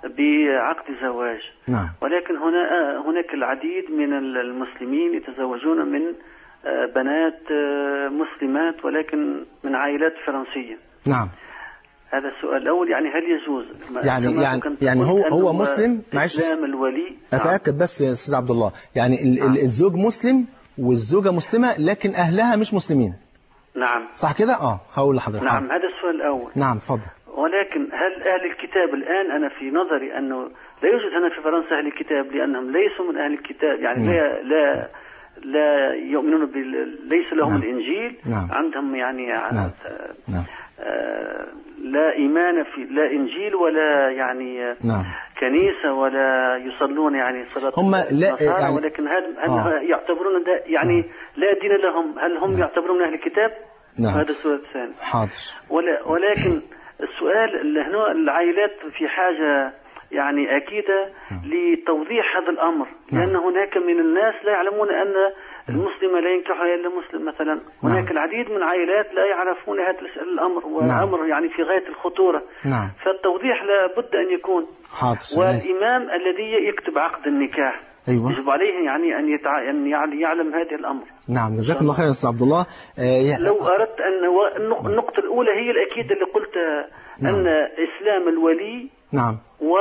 بعقد زواج نعم ولكن هنا آه، هناك العديد من المسلمين يتزوجون من آه، بنات آه، مسلمات ولكن من عائلات فرنسية نعم هذا السؤال الأول يعني هل يجوز ما- يعني- كما يعني- كنت يعني قلت هو- أنه هو مسلم؟ معلش. إسلام الولي نعم. أتأكد بس يا أستاذ عبد الله يعني ال- نعم. ال- الزوج مسلم والزوجة مسلمة لكن أهلها مش مسلمين نعم صح كده؟ اه هقول لحضرتك نعم حاضر. هذا السؤال الأول نعم اتفضل ولكن هل أهل الكتاب الآن أنا في نظري أنه لا يوجد هنا في فرنسا أهل الكتاب لأنهم ليسوا من أهل الكتاب يعني نعم. لا لا لا يؤمنون بال ليس لهم نعم. الإنجيل نعم. عندهم يعني نعم. آه، نعم آه، لا إيمان في لا إنجيل ولا يعني آه، نعم كنيسة ولا يصلون يعني صلاة هم لا- النصارى، يعني- ولكن هل, هل آه. يعتبرون ده يعني لا دين لهم هل هم يعتبرون من أهل الكتاب؟ نعم. هذا السؤال الثاني حاضر ولا ولكن السؤال اللي هنا العائلات في حاجة يعني أكيدة لتوضيح هذا الأمر نعم. لأن هناك من الناس لا يعلمون أن المسلم لا ينكح إلا مسلم مثلا هناك نعم. العديد من عائلات لا يعرفون هذا الأمر نعم. وأمر يعني في غاية الخطورة نعم فالتوضيح لابد أن يكون حاضر تمام. والإمام الذي يكتب عقد النكاح أيوة يجب عليه يعني أن يتع... أن يعني يعلم هذا الأمر نعم جزاكم الله خير يا أستاذ عبد الله آه، يا- لو أردت أن و- النق- النقطة الأولى هي الأكيد اللي قلتها نعم. أن إسلام الولي نعم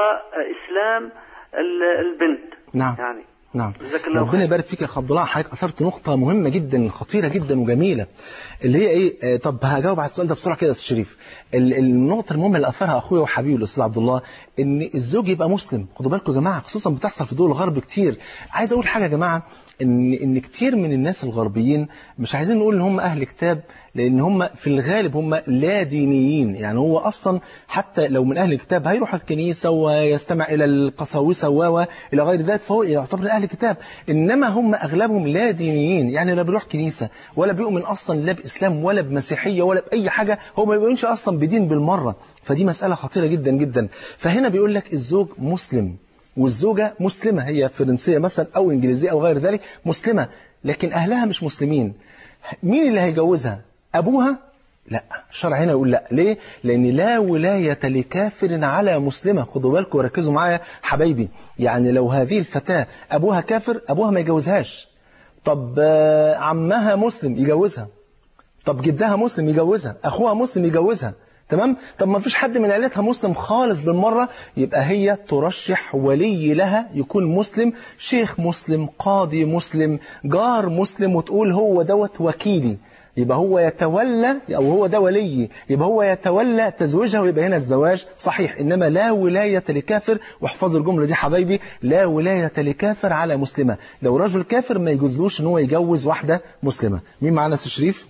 وإسلام ال- البنت نعم يعني نعم جزاك الله ربنا خير. يبارك فيك يا أخ عبد الله حضرتك اثرت نقطه مهمه جدا خطيره جدا وجميله اللي هي ايه آه، طب هجاوب على السؤال ده بسرعه كده يا استاذ شريف ال- النقطه المهمه اللي اثرها اخويا وحبيبي الاستاذ عبد الله ان الزوج يبقى مسلم خدوا بالكم يا جماعه خصوصا بتحصل في دول الغرب كتير عايز اقول حاجه يا جماعه ان ان كتير من الناس الغربيين مش عايزين نقول ان هم اهل كتاب لان هم في الغالب هم لا دينيين يعني هو اصلا حتى لو من اهل الكتاب هيروح الكنيسه ويستمع الى القساوسه و الى غير ذلك فهو يعتبر اهل كتاب انما هم اغلبهم لا دينيين يعني لا بيروح كنيسه ولا بيؤمن اصلا لا باسلام ولا بمسيحيه ولا باي حاجه هو ما بيؤمنش اصلا بدين بالمره فدي مساله خطيره جدا جدا فهنا بيقول لك الزوج مسلم والزوجة مسلمة هي فرنسية مثلا أو إنجليزية أو غير ذلك مسلمة لكن أهلها مش مسلمين مين اللي هيجوزها أبوها لا الشرع هنا يقول لا ليه لأن لا ولاية لكافر على مسلمة خدوا بالكم وركزوا معايا حبايبي يعني لو هذه الفتاة أبوها كافر أبوها ما يجوزهاش طب آه، عمها مسلم يجوزها طب جدها مسلم يجوزها أخوها مسلم يجوزها تمام طب ما فيش حد من عيلتها مسلم خالص بالمرة يبقى هي ترشح ولي لها يكون مسلم شيخ مسلم قاضي مسلم جار مسلم وتقول هو دوت وكيلي يبقى هو يتولى أو هو ده ولي يبقى هو يتولى تزويجها ويبقى هنا الزواج صحيح إنما لا ولاية لكافر واحفظوا الجملة دي حبايبي لا ولاية لكافر على مسلمة لو رجل كافر ما يجوزلوش إن هو يجوز واحدة مسلمة مين معانا سي شريف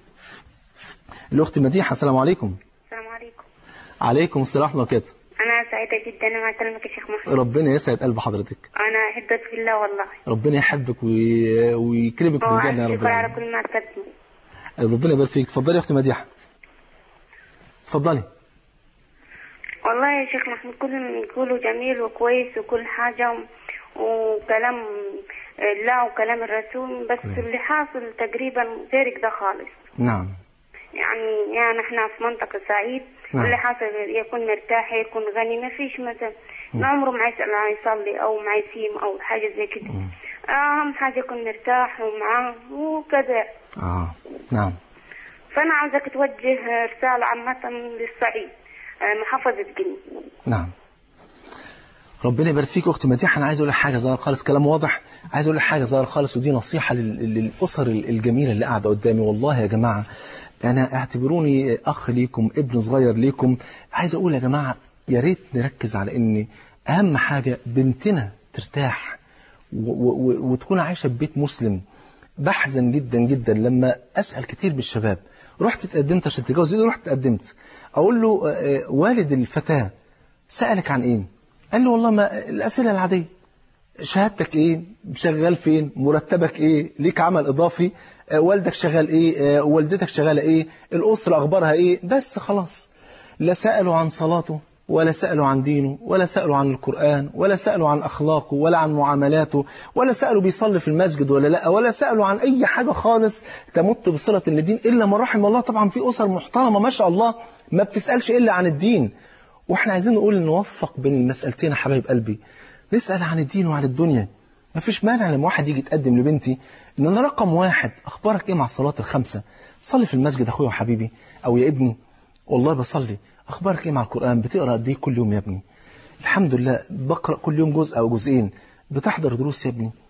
الأخت مديحة السلام عليكم السلام عليكم عليكم السلام ورحمة الله وبركاته أنا سعيدة جدا مع كلمك يا شيخ محمود ربنا يسعد قلب حضرتك أنا أحبك في الله والله ربنا يحبك وي... ويكرمك بالجنة يا رب وأشكر على العالمين كل ما تقدمه ربنا يبارك فيك اتفضلي يا اختي مديحة اتفضلي والله يا شيخ محمود كل ما يقولوا جميل وكويس وكل حاجة وكلام الله وكلام الرسول بس كويس. اللي حاصل تقريبا غير كده خالص نعم يعني يعني احنا في منطقة سعيد نعم. اللي حاصل يكون مرتاح يكون غني ما فيش مثلا ما عمره ما يسأل عن يصلي او ما يسيم او حاجة زي كده اهم حاجة يكون مرتاح ومعاه وكذا اه نعم فانا عاوزك توجه رسالة عامة للصعيد آه، محافظة جني نعم ربنا يبارك فيك اختي مديحه انا عايز اقول لك حاجه صغيره خالص كلام واضح عايز اقول لك حاجه صغيره خالص ودي نصيحه لل- للاسر الجميله اللي قاعده قدامي والله يا جماعه انا اعتبروني اخ ليكم ابن صغير ليكم عايز اقول يا جماعه يا ريت نركز على ان اهم حاجه بنتنا ترتاح و- و- و- وتكون عايشه في بيت مسلم بحزن جدا جدا لما اسال كتير بالشباب رحت اتقدمت عشان تتجوز يقول لي رحت اتقدمت اقول له آه، آه، والد الفتاه سالك عن ايه قال له والله ما الاسئله العاديه شهادتك ايه شغال فين مرتبك ايه ليك عمل اضافي آه، والدك شغال ايه آه، والدتك شغاله ايه الاسره اخبارها ايه بس خلاص لا سالوا عن صلاته ولا سالوا عن دينه ولا سالوا عن القران ولا سالوا عن اخلاقه ولا عن معاملاته ولا سالوا بيصلي في المسجد ولا لا ولا سالوا عن اي حاجه خالص تمت بصله الدين الا ما رحم الله طبعا في اسر محترمه ما شاء الله ما بتسالش الا عن الدين واحنا عايزين نقول نوفق بين المسألتين يا حبايب قلبي نسأل عن الدين وعن الدنيا ما فيش مانع لما واحد يجي يتقدم لبنتي ان انا رقم واحد اخبارك ايه مع الصلاة الخمسة صلي في المسجد اخويا وحبيبي او يا ابني والله بصلي اخبارك ايه مع القرآن بتقرأ قد ايه كل يوم يا ابني الحمد لله بقرأ كل يوم جزء او جزئين بتحضر دروس يا ابني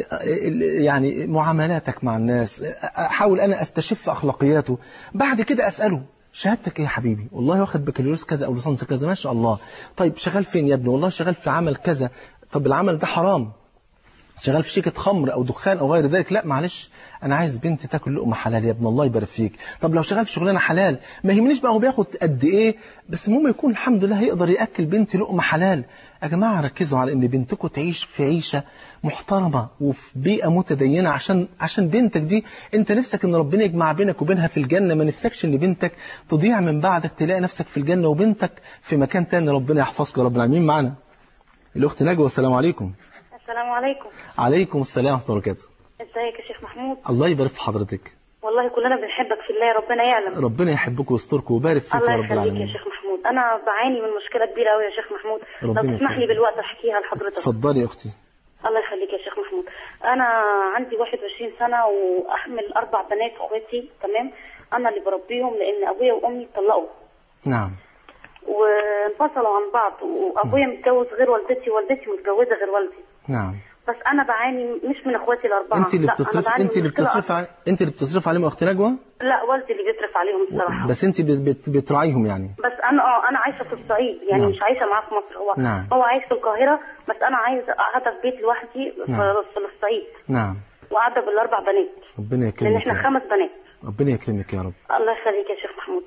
يعني معاملاتك مع الناس احاول انا استشف اخلاقياته بعد كده اساله شهادتك ايه يا حبيبي والله واخد بكالوريوس كذا او ليسانس كذا ما شاء الله طيب شغال فين يا ابني والله شغال في عمل كذا طب العمل ده حرام شغال في شركة خمر أو دخان أو غير ذلك لا معلش أنا عايز بنتي تاكل لقمة حلال يا ابن الله يبارك فيك طب لو شغال في شغلانة حلال ما يهمنيش بقى هو بياخد قد إيه بس المهم يكون الحمد لله هيقدر يأكل بنتي لقمة حلال يا جماعة ركزوا على إن بنتكم تعيش في عيشة محترمة وفي بيئة متدينة عشان عشان بنتك دي أنت نفسك إن ربنا يجمع بينك وبينها في الجنة ما نفسكش إن بنتك تضيع من بعدك تلاقي نفسك في الجنة وبنتك في مكان تاني ربنا يحفظك يا رب العالمين معنا الأخت نجوى السلام عليكم السلام عليكم عليكم السلام ورحمة الله وبركاته ازيك يا شيخ محمود الله يبارك في حضرتك والله كلنا بنحبك في الله ربنا يعلم ربنا يحبك ويسترك ويبارك فيك الله يا رب يخليك يا العالمين شيخ محمود انا بعاني من مشكله كبيره قوي يا شيخ محمود ربنا لو تسمح لي يخليك. بالوقت احكيها لحضرتك اتفضلي يا اختي الله يخليك يا شيخ محمود انا عندي 21 سنه واحمل اربع بنات اخواتي تمام انا اللي بربيهم لان ابويا وامي اتطلقوا نعم وانفصلوا عن بعض وابويا متجوز غير والدتي ووالدتي متجوزه غير والدي نعم بس انا بعاني مش من اخواتي الاربعه انت اللي لا، أنا بتصرف بعاني انت من اللي مشكلة بتصرف ع- انت اللي بتصرف عليهم يا اخت نجوى أكتر. لا والدي اللي بيصرف عليهم الصراحه بس انت بت- بت- بتراعيهم يعني بس انا اه انا عايشه في الصعيد يعني نعم. مش عايشه معاه في مصر هو نعم. هو عايش في القاهره بس انا عايزه قاعده في بيت لوحدي في, نعم. في الصعيد نعم وقاعده بالاربع بنات ربنا لان يكرمك احنا يا رب. خمس بنات ربنا يكرمك يا رب الله يخليك يا شيخ محمود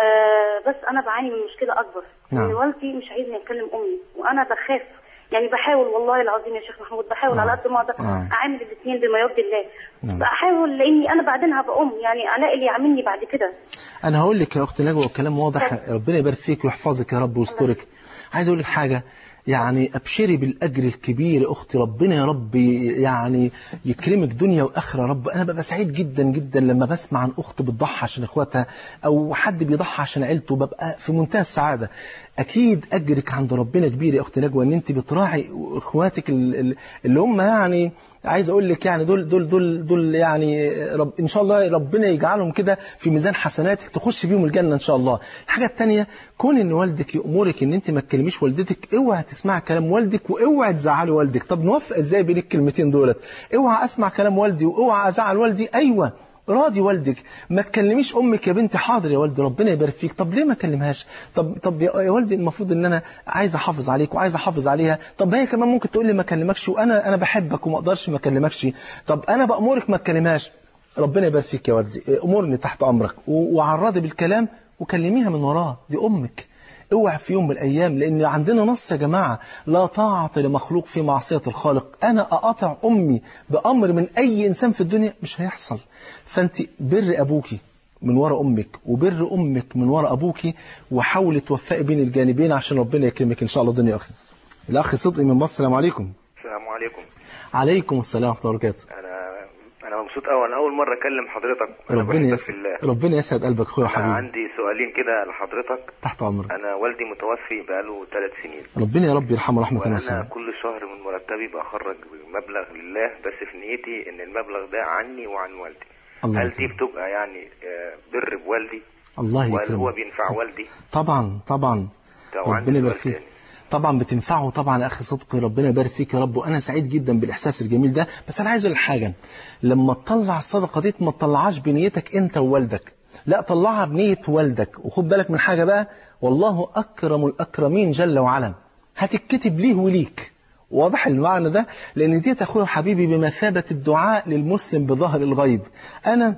آه بس انا بعاني من مشكله اكبر نعم. ان والدي مش عايزني اكلم امي وانا بخاف يعني بحاول والله العظيم يا شيخ محمود بحاول آه. على قد ما اقدر آه. اعامل الاثنين بما يرضي الله نعم. بحاول لاني انا بعدين هبقى ام يعني الاقي اللي يعاملني بعد كده انا هقول لك يا اخت نجوى الكلام واضح ربنا يبارك فيك ويحفظك يا رب ويسترك عايز اقول لك حاجه يعني ابشري بالاجر الكبير يا اختي ربنا يا رب يعني يكرمك دنيا واخره يا رب انا ببقى سعيد جدا جدا لما بسمع عن اخت بتضحي عشان اخواتها او حد بيضحي عشان عيلته ببقى في منتهى السعاده اكيد اجرك عند ربنا كبير يا اخت نجوى ان انت بتراعي اخواتك ال- ال- اللي هم يعني عايز اقول لك يعني دول دول دول دول يعني رب ان شاء الله ربنا يجعلهم كده في ميزان حسناتك تخش بيهم الجنه ان شاء الله. الحاجه الثانيه كون ان والدك يامرك ان انت ما تكلميش والدتك اوعي تسمع كلام والدك واوعي تزعلي والدك. طب نوفق ازاي بين الكلمتين دولت؟ اوعي اسمع كلام والدي واوعي ازعل والدي ايوه راضي والدك ما تكلميش امك يا بنتي حاضر يا والدي ربنا يبارك فيك طب ليه ما اكلمهاش طب طب يا يا والدي المفروض ان انا عايز احافظ عليك وعايز احافظ عليها طب هي كمان ممكن تقول لي ما اكلمكش وانا انا بحبك وما اقدرش ما اكلمكش طب انا بامرك ما تكلمهاش ربنا يبارك فيك يا والدي امرني تحت امرك و- وعرضي بالكلام وكلميها من وراها دي امك اوعى في يوم من الايام لان عندنا نص يا جماعه لا طاعه لمخلوق في معصيه الخالق انا اقاطع امي بامر من اي انسان في الدنيا مش هيحصل فانت بر ابوكي من ورا امك وبر امك من ورا ابوكي وحاولي توفقي بين الجانبين عشان ربنا يكرمك ان شاء الله دنيا اخي الاخ صدقي من مصر السلام عليكم السلام عليكم عليكم السلام ورحمه الله وبركاته انا انا مبسوط قوي انا اول مره اكلم حضرتك انا ربنا بحبك يس... في الله ربنا يسعد قلبك اخويا انا وحبيبي عندي سؤالين كده لحضرتك تحت امرك انا والدي متوفي بقاله ثلاث سنين ربنا يا رب يرحمه رحمه وانا واسعه كل شهر من مرتبي بخرج مبلغ لله بس في نيتي ان المبلغ ده عني وعن والدي الله هل دي يكرمك. بتبقى يعني آه، بر بوالدي الله وهل هو يكرمك بينفع والدي طبعا طبعا طب وعندي ربنا يبارك سؤال فيك تاني. طبعا بتنفعه طبعا يا اخي صدقي ربنا يبارك فيك يا رب وانا سعيد جدا بالاحساس الجميل ده بس انا عايز اقول لك حاجه لما تطلع الصدقه دي ما تطلعهاش بنيتك انت ووالدك لا طلعها بنيه والدك وخد بالك من حاجه بقى والله اكرم الاكرمين جل وعلا هتتكتب ليه وليك واضح المعنى ده لان ديت اخويا وحبيبي بمثابه الدعاء للمسلم بظهر الغيب انا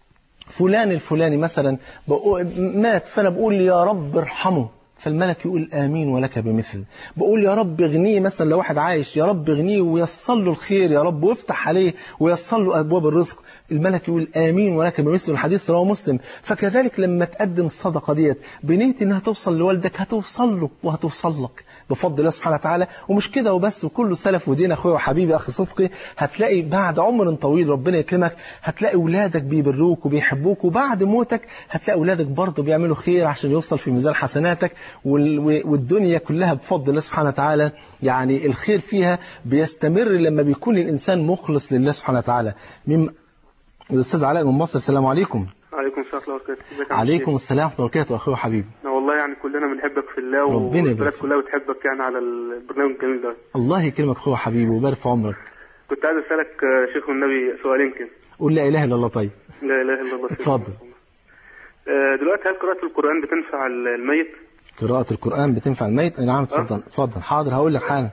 فلان الفلاني مثلا بقول مات فانا بقول يا رب ارحمه فالملك يقول امين ولك بمثل بقول يا رب اغنيه مثلا لو واحد عايش يا رب اغنيه ويسر له الخير يا رب وافتح عليه ويسر له ابواب الرزق الملك يقول امين ولك بمثل الحديث رواه مسلم فكذلك لما تقدم الصدقه ديت بنيه انها توصل لوالدك هتوصل له وهتوصل لك بفضل الله سبحانه وتعالى ومش كده وبس وكله سلف ودين اخويا وحبيبي اخي صدقي هتلاقي بعد عمر طويل ربنا يكرمك هتلاقي اولادك بيبروك وبيحبوك وبعد موتك هتلاقي اولادك برضه بيعملوا خير عشان يوصل في ميزان حسناتك وال- والدنيا كلها بفضل الله سبحانه وتعالى يعني الخير فيها بيستمر لما بيكون الانسان مخلص لله سبحانه وتعالى مم... الاستاذ علاء من مصر السلام عليكم عليكم السلام ورحمة الله وبركاته ازيك يا عم عليكم شيخ؟ السلام ورحمه الله وبركاته اخويا وحبيبي أنا والله يعني كلنا بنحبك في الله ربنا يبارك والبلد فيك. كلها بتحبك يعني على البرنامج الجميل ده الله يكرمك اخويا وحبيبي ويبارك في عمرك كنت عايز أسألك آه، شيخ والنبي سؤالين كده قول لا اله الا الله طيب لا إله إلا الله اتفضل. آه، دلوقتي هل قراءة القرآن بتنفع الميت؟ قراءة القرآن بتنفع الميت؟ أي نعم اتفضل اتفضل حاضر هقول لك حالا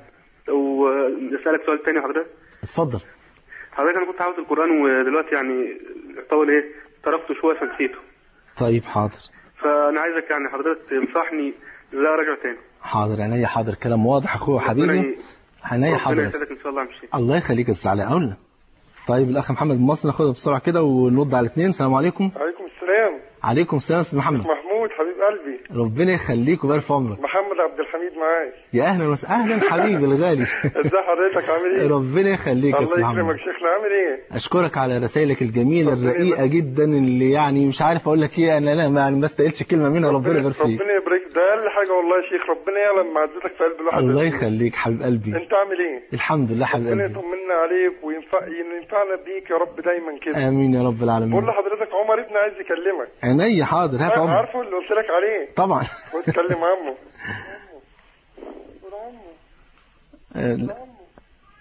وأسألك سؤال تاني حضرتك اتفضل حضرتك أنا كنت عاوز القرآن ودلوقتي يعني يعتبر إيه تركته شوية فنسيته طيب حاضر فأنا عايزك يعني حضرتك تنصحني إزاي أراجع تاني حاضر عينيا حاضر كلام واضح أخويا ربنا وحبيبي ي- عينيا حاضر ربنا يا سيدي. يسعدك إن شاء الله يا عم شيخ الله يخليك يا أستاذ علاء أقول لك. طيب الأخ محمد من مصر ناخدها بسرعة كده ونرد على الاثنين السلام عليكم عليكم السلام عليكم السلام يا أستاذ محمد محمود حبيب قلبي ربنا يخليك ويبارك في عمرك محمد عبد الحميد معاك يا أهلا وسهلا أهلا حبيبي الغالي ازي حضرتك عامل ايه ربنا يخليك يا أستاذ الله يكرمك محمد شيخنا عامل ايه أشكرك على رسائلك الجميلة الرقيقة جدا اللي يعني مش عارف أقول لك إيه أنا أنا ما يعني ما استقلش كلمة منها ربنا يبارك فيك ربنا يبارك ده اقل حاجه والله يا شيخ ربنا يعلم معزتك في قلب الواحد الله بس. يخليك حبيب قلبي انت عامل ايه الحمد لله حبيب ربنا قلبي يطمنا عليك وينفع ينفعنا بيك يا رب دايما كده امين يا رب بقول العالمين لحضرتك عمر ابني عايز يكلمك عينيا حاضر هات عمر عارفه اللي قلت لك عليه طبعا وتكلم عمه آه، لا.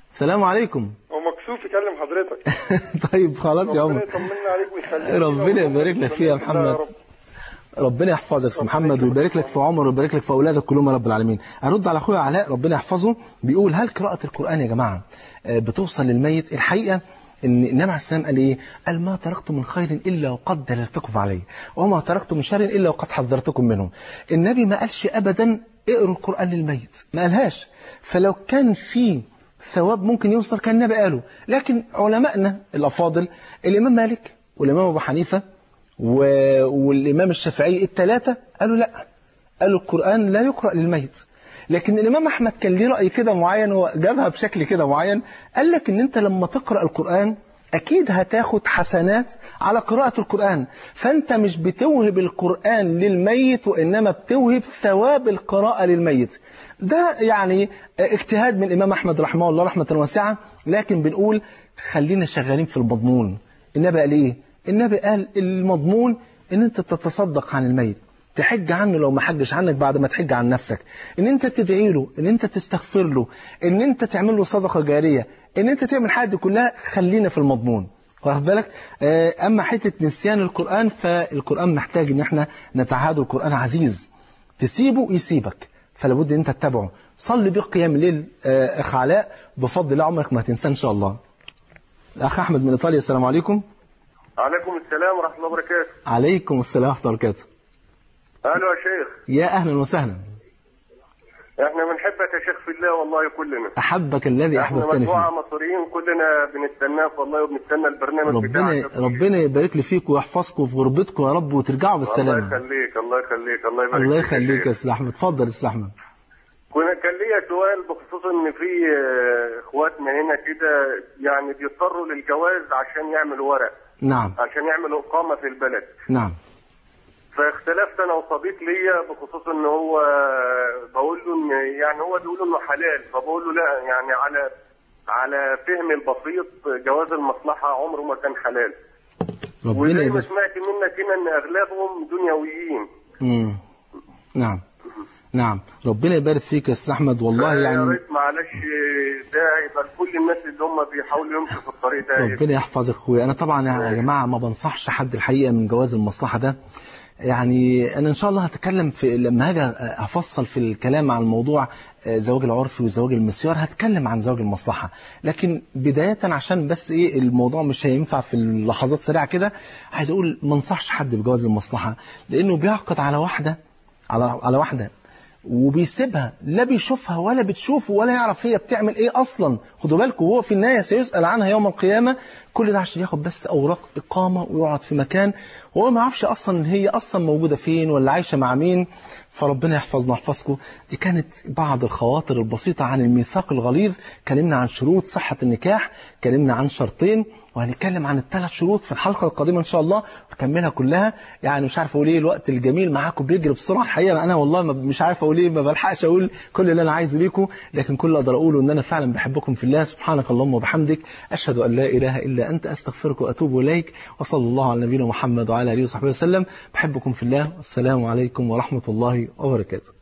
السلام عليكم هو مكسوف يكلم حضرتك طيب خلاص يا ربنا عمر يطمنا عليك ويخليك ربنا يبارك لك فيها يا محمد ربنا يحفظك يا محمد ويبارك لك في عمر ويبارك لك في اولادك كلهم يا رب العالمين ارد على اخويا علاء ربنا يحفظه بيقول هل قراءه القران يا جماعه آه، بتوصل للميت الحقيقه ان النبي عليه السلام قال ايه قال ما تركت من خير الا وقد دللتكم عليه وما تركت من شر الا وقد حذرتكم منه النبي ما قالش ابدا اقروا القران للميت ما قالهاش فلو كان في ثواب ممكن يوصل كان النبي قاله لكن علمائنا الافاضل الامام مالك والامام ابو حنيفه و- والإمام الشافعي الثلاثة قالوا لا قالوا القرآن لا يقرأ للميت لكن الإمام أحمد كان ليه رأي كده معين وجابها بشكل كده معين قال لك إن أنت لما تقرأ القرآن أكيد هتاخد حسنات على قراءة القرآن فأنت مش بتوهب القرآن للميت وإنما بتوهب ثواب القراءة للميت ده يعني اجتهاد من الإمام أحمد رحمه الله رحمة واسعة لكن بنقول خلينا شغالين في المضمون النبي قال إيه النبي قال المضمون ان انت تتصدق عن الميت تحج عنه لو ما حجش عنك بعد ما تحج عن نفسك ان انت تدعي له ان انت تستغفر له ان انت تعمل له صدقة جارية ان انت تعمل حاجة دي كلها خلينا في المضمون واخد بالك آه، اما حتة نسيان القرآن فالقرآن محتاج ان احنا نتعهد القرآن عزيز تسيبه يسيبك فلا بد ان انت تتبعه صلي بيه قيام الليل آه، اخ علاء بفضل الله عمرك ما هتنساه ان شاء الله الاخ احمد من ايطاليا السلام عليكم عليكم السلام ورحمة الله وبركاته عليكم السلام ورحمة الله وبركاته أهلا يا شيخ يا أهلا وسهلا احنا بنحبك يا شيخ في الله والله كلنا أحبك الذي احنا أحببتني مجموعة فيه مصريين كلنا بنستناك والله وبنستنى البرنامج ربنا بتاعك ربنا يبارك لي فيكم ويحفظكم في غربتكم يا رب وترجعوا الله بالسلامة يخليك الله يخليك الله يبارك الله فيك يا يخليك شيخ. يا أستاذ أحمد اتفضل يا أستاذ أحمد كنا كان ليا سؤال بخصوص ان في آه، اخواتنا هنا كده يعني بيضطروا للجواز عشان يعملوا ورق نعم عشان يعملوا اقامه في البلد نعم فاختلفت انا وصديق ليا بخصوص ان هو آه، بقول له ان يعني هو بيقول انه حلال فبقول له لا يعني على على فهمي البسيط جواز المصلحه عمره ما كان حلال ربنا وزي ما يبارك سمعت منك هنا ان اغلبهم دنيويين مم. نعم نعم ربنا يبارك فيك يا أستاذ أحمد والله يا يعني ريت معلش ده يبقى لكل الناس اللي هم بيحاولوا يمشوا في الطريق ده ربنا يحفظك اخويا انا طبعا يا جماعه ما بنصحش حد الحقيقه من جواز المصلحه ده يعني انا ان شاء الله هتكلم في لما هاجي افصل في الكلام عن موضوع زواج العرفي وزواج المسيار هتكلم عن زواج المصلحه لكن بدايه عشان بس ايه الموضوع مش هينفع في اللحظات سريعه كده عايز اقول ما انصحش حد بجواز المصلحه لانه بيعقد على واحده على على واحده وبيسيبها لا بيشوفها ولا بتشوفه ولا يعرف هي بتعمل ايه اصلا خدوا بالكم هو في النهايه سيسال عنها يوم القيامه كل ده عشان ياخد بس اوراق اقامه ويقعد في مكان وهو ما يعرفش اصلا ان هي اصلا موجوده فين ولا عايشه مع مين فربنا يحفظنا ويحفظكم دي كانت بعض الخواطر البسيطه عن الميثاق الغليظ كلمنا عن شروط صحه النكاح كلمنا عن شرطين وهنتكلم عن الثلاث شروط في الحلقه القادمه ان شاء الله ونكملها كلها يعني مش عارف اقول ايه الوقت الجميل معاكم بيجري بسرعه الحقيقه انا والله ما- مش عارف اقول ايه ما بلحقش اقول كل اللي انا عايزه ليكم لكن كل اللي اقدر اقوله ان انا فعلا بحبكم في الله سبحانك اللهم وبحمدك اشهد ان لا اله الا انت استغفرك واتوب اليك وصلى الله على نبينا محمد وعلى اله وصحبه وسلم بحبكم في الله والسلام عليكم ورحمه الله وبركاته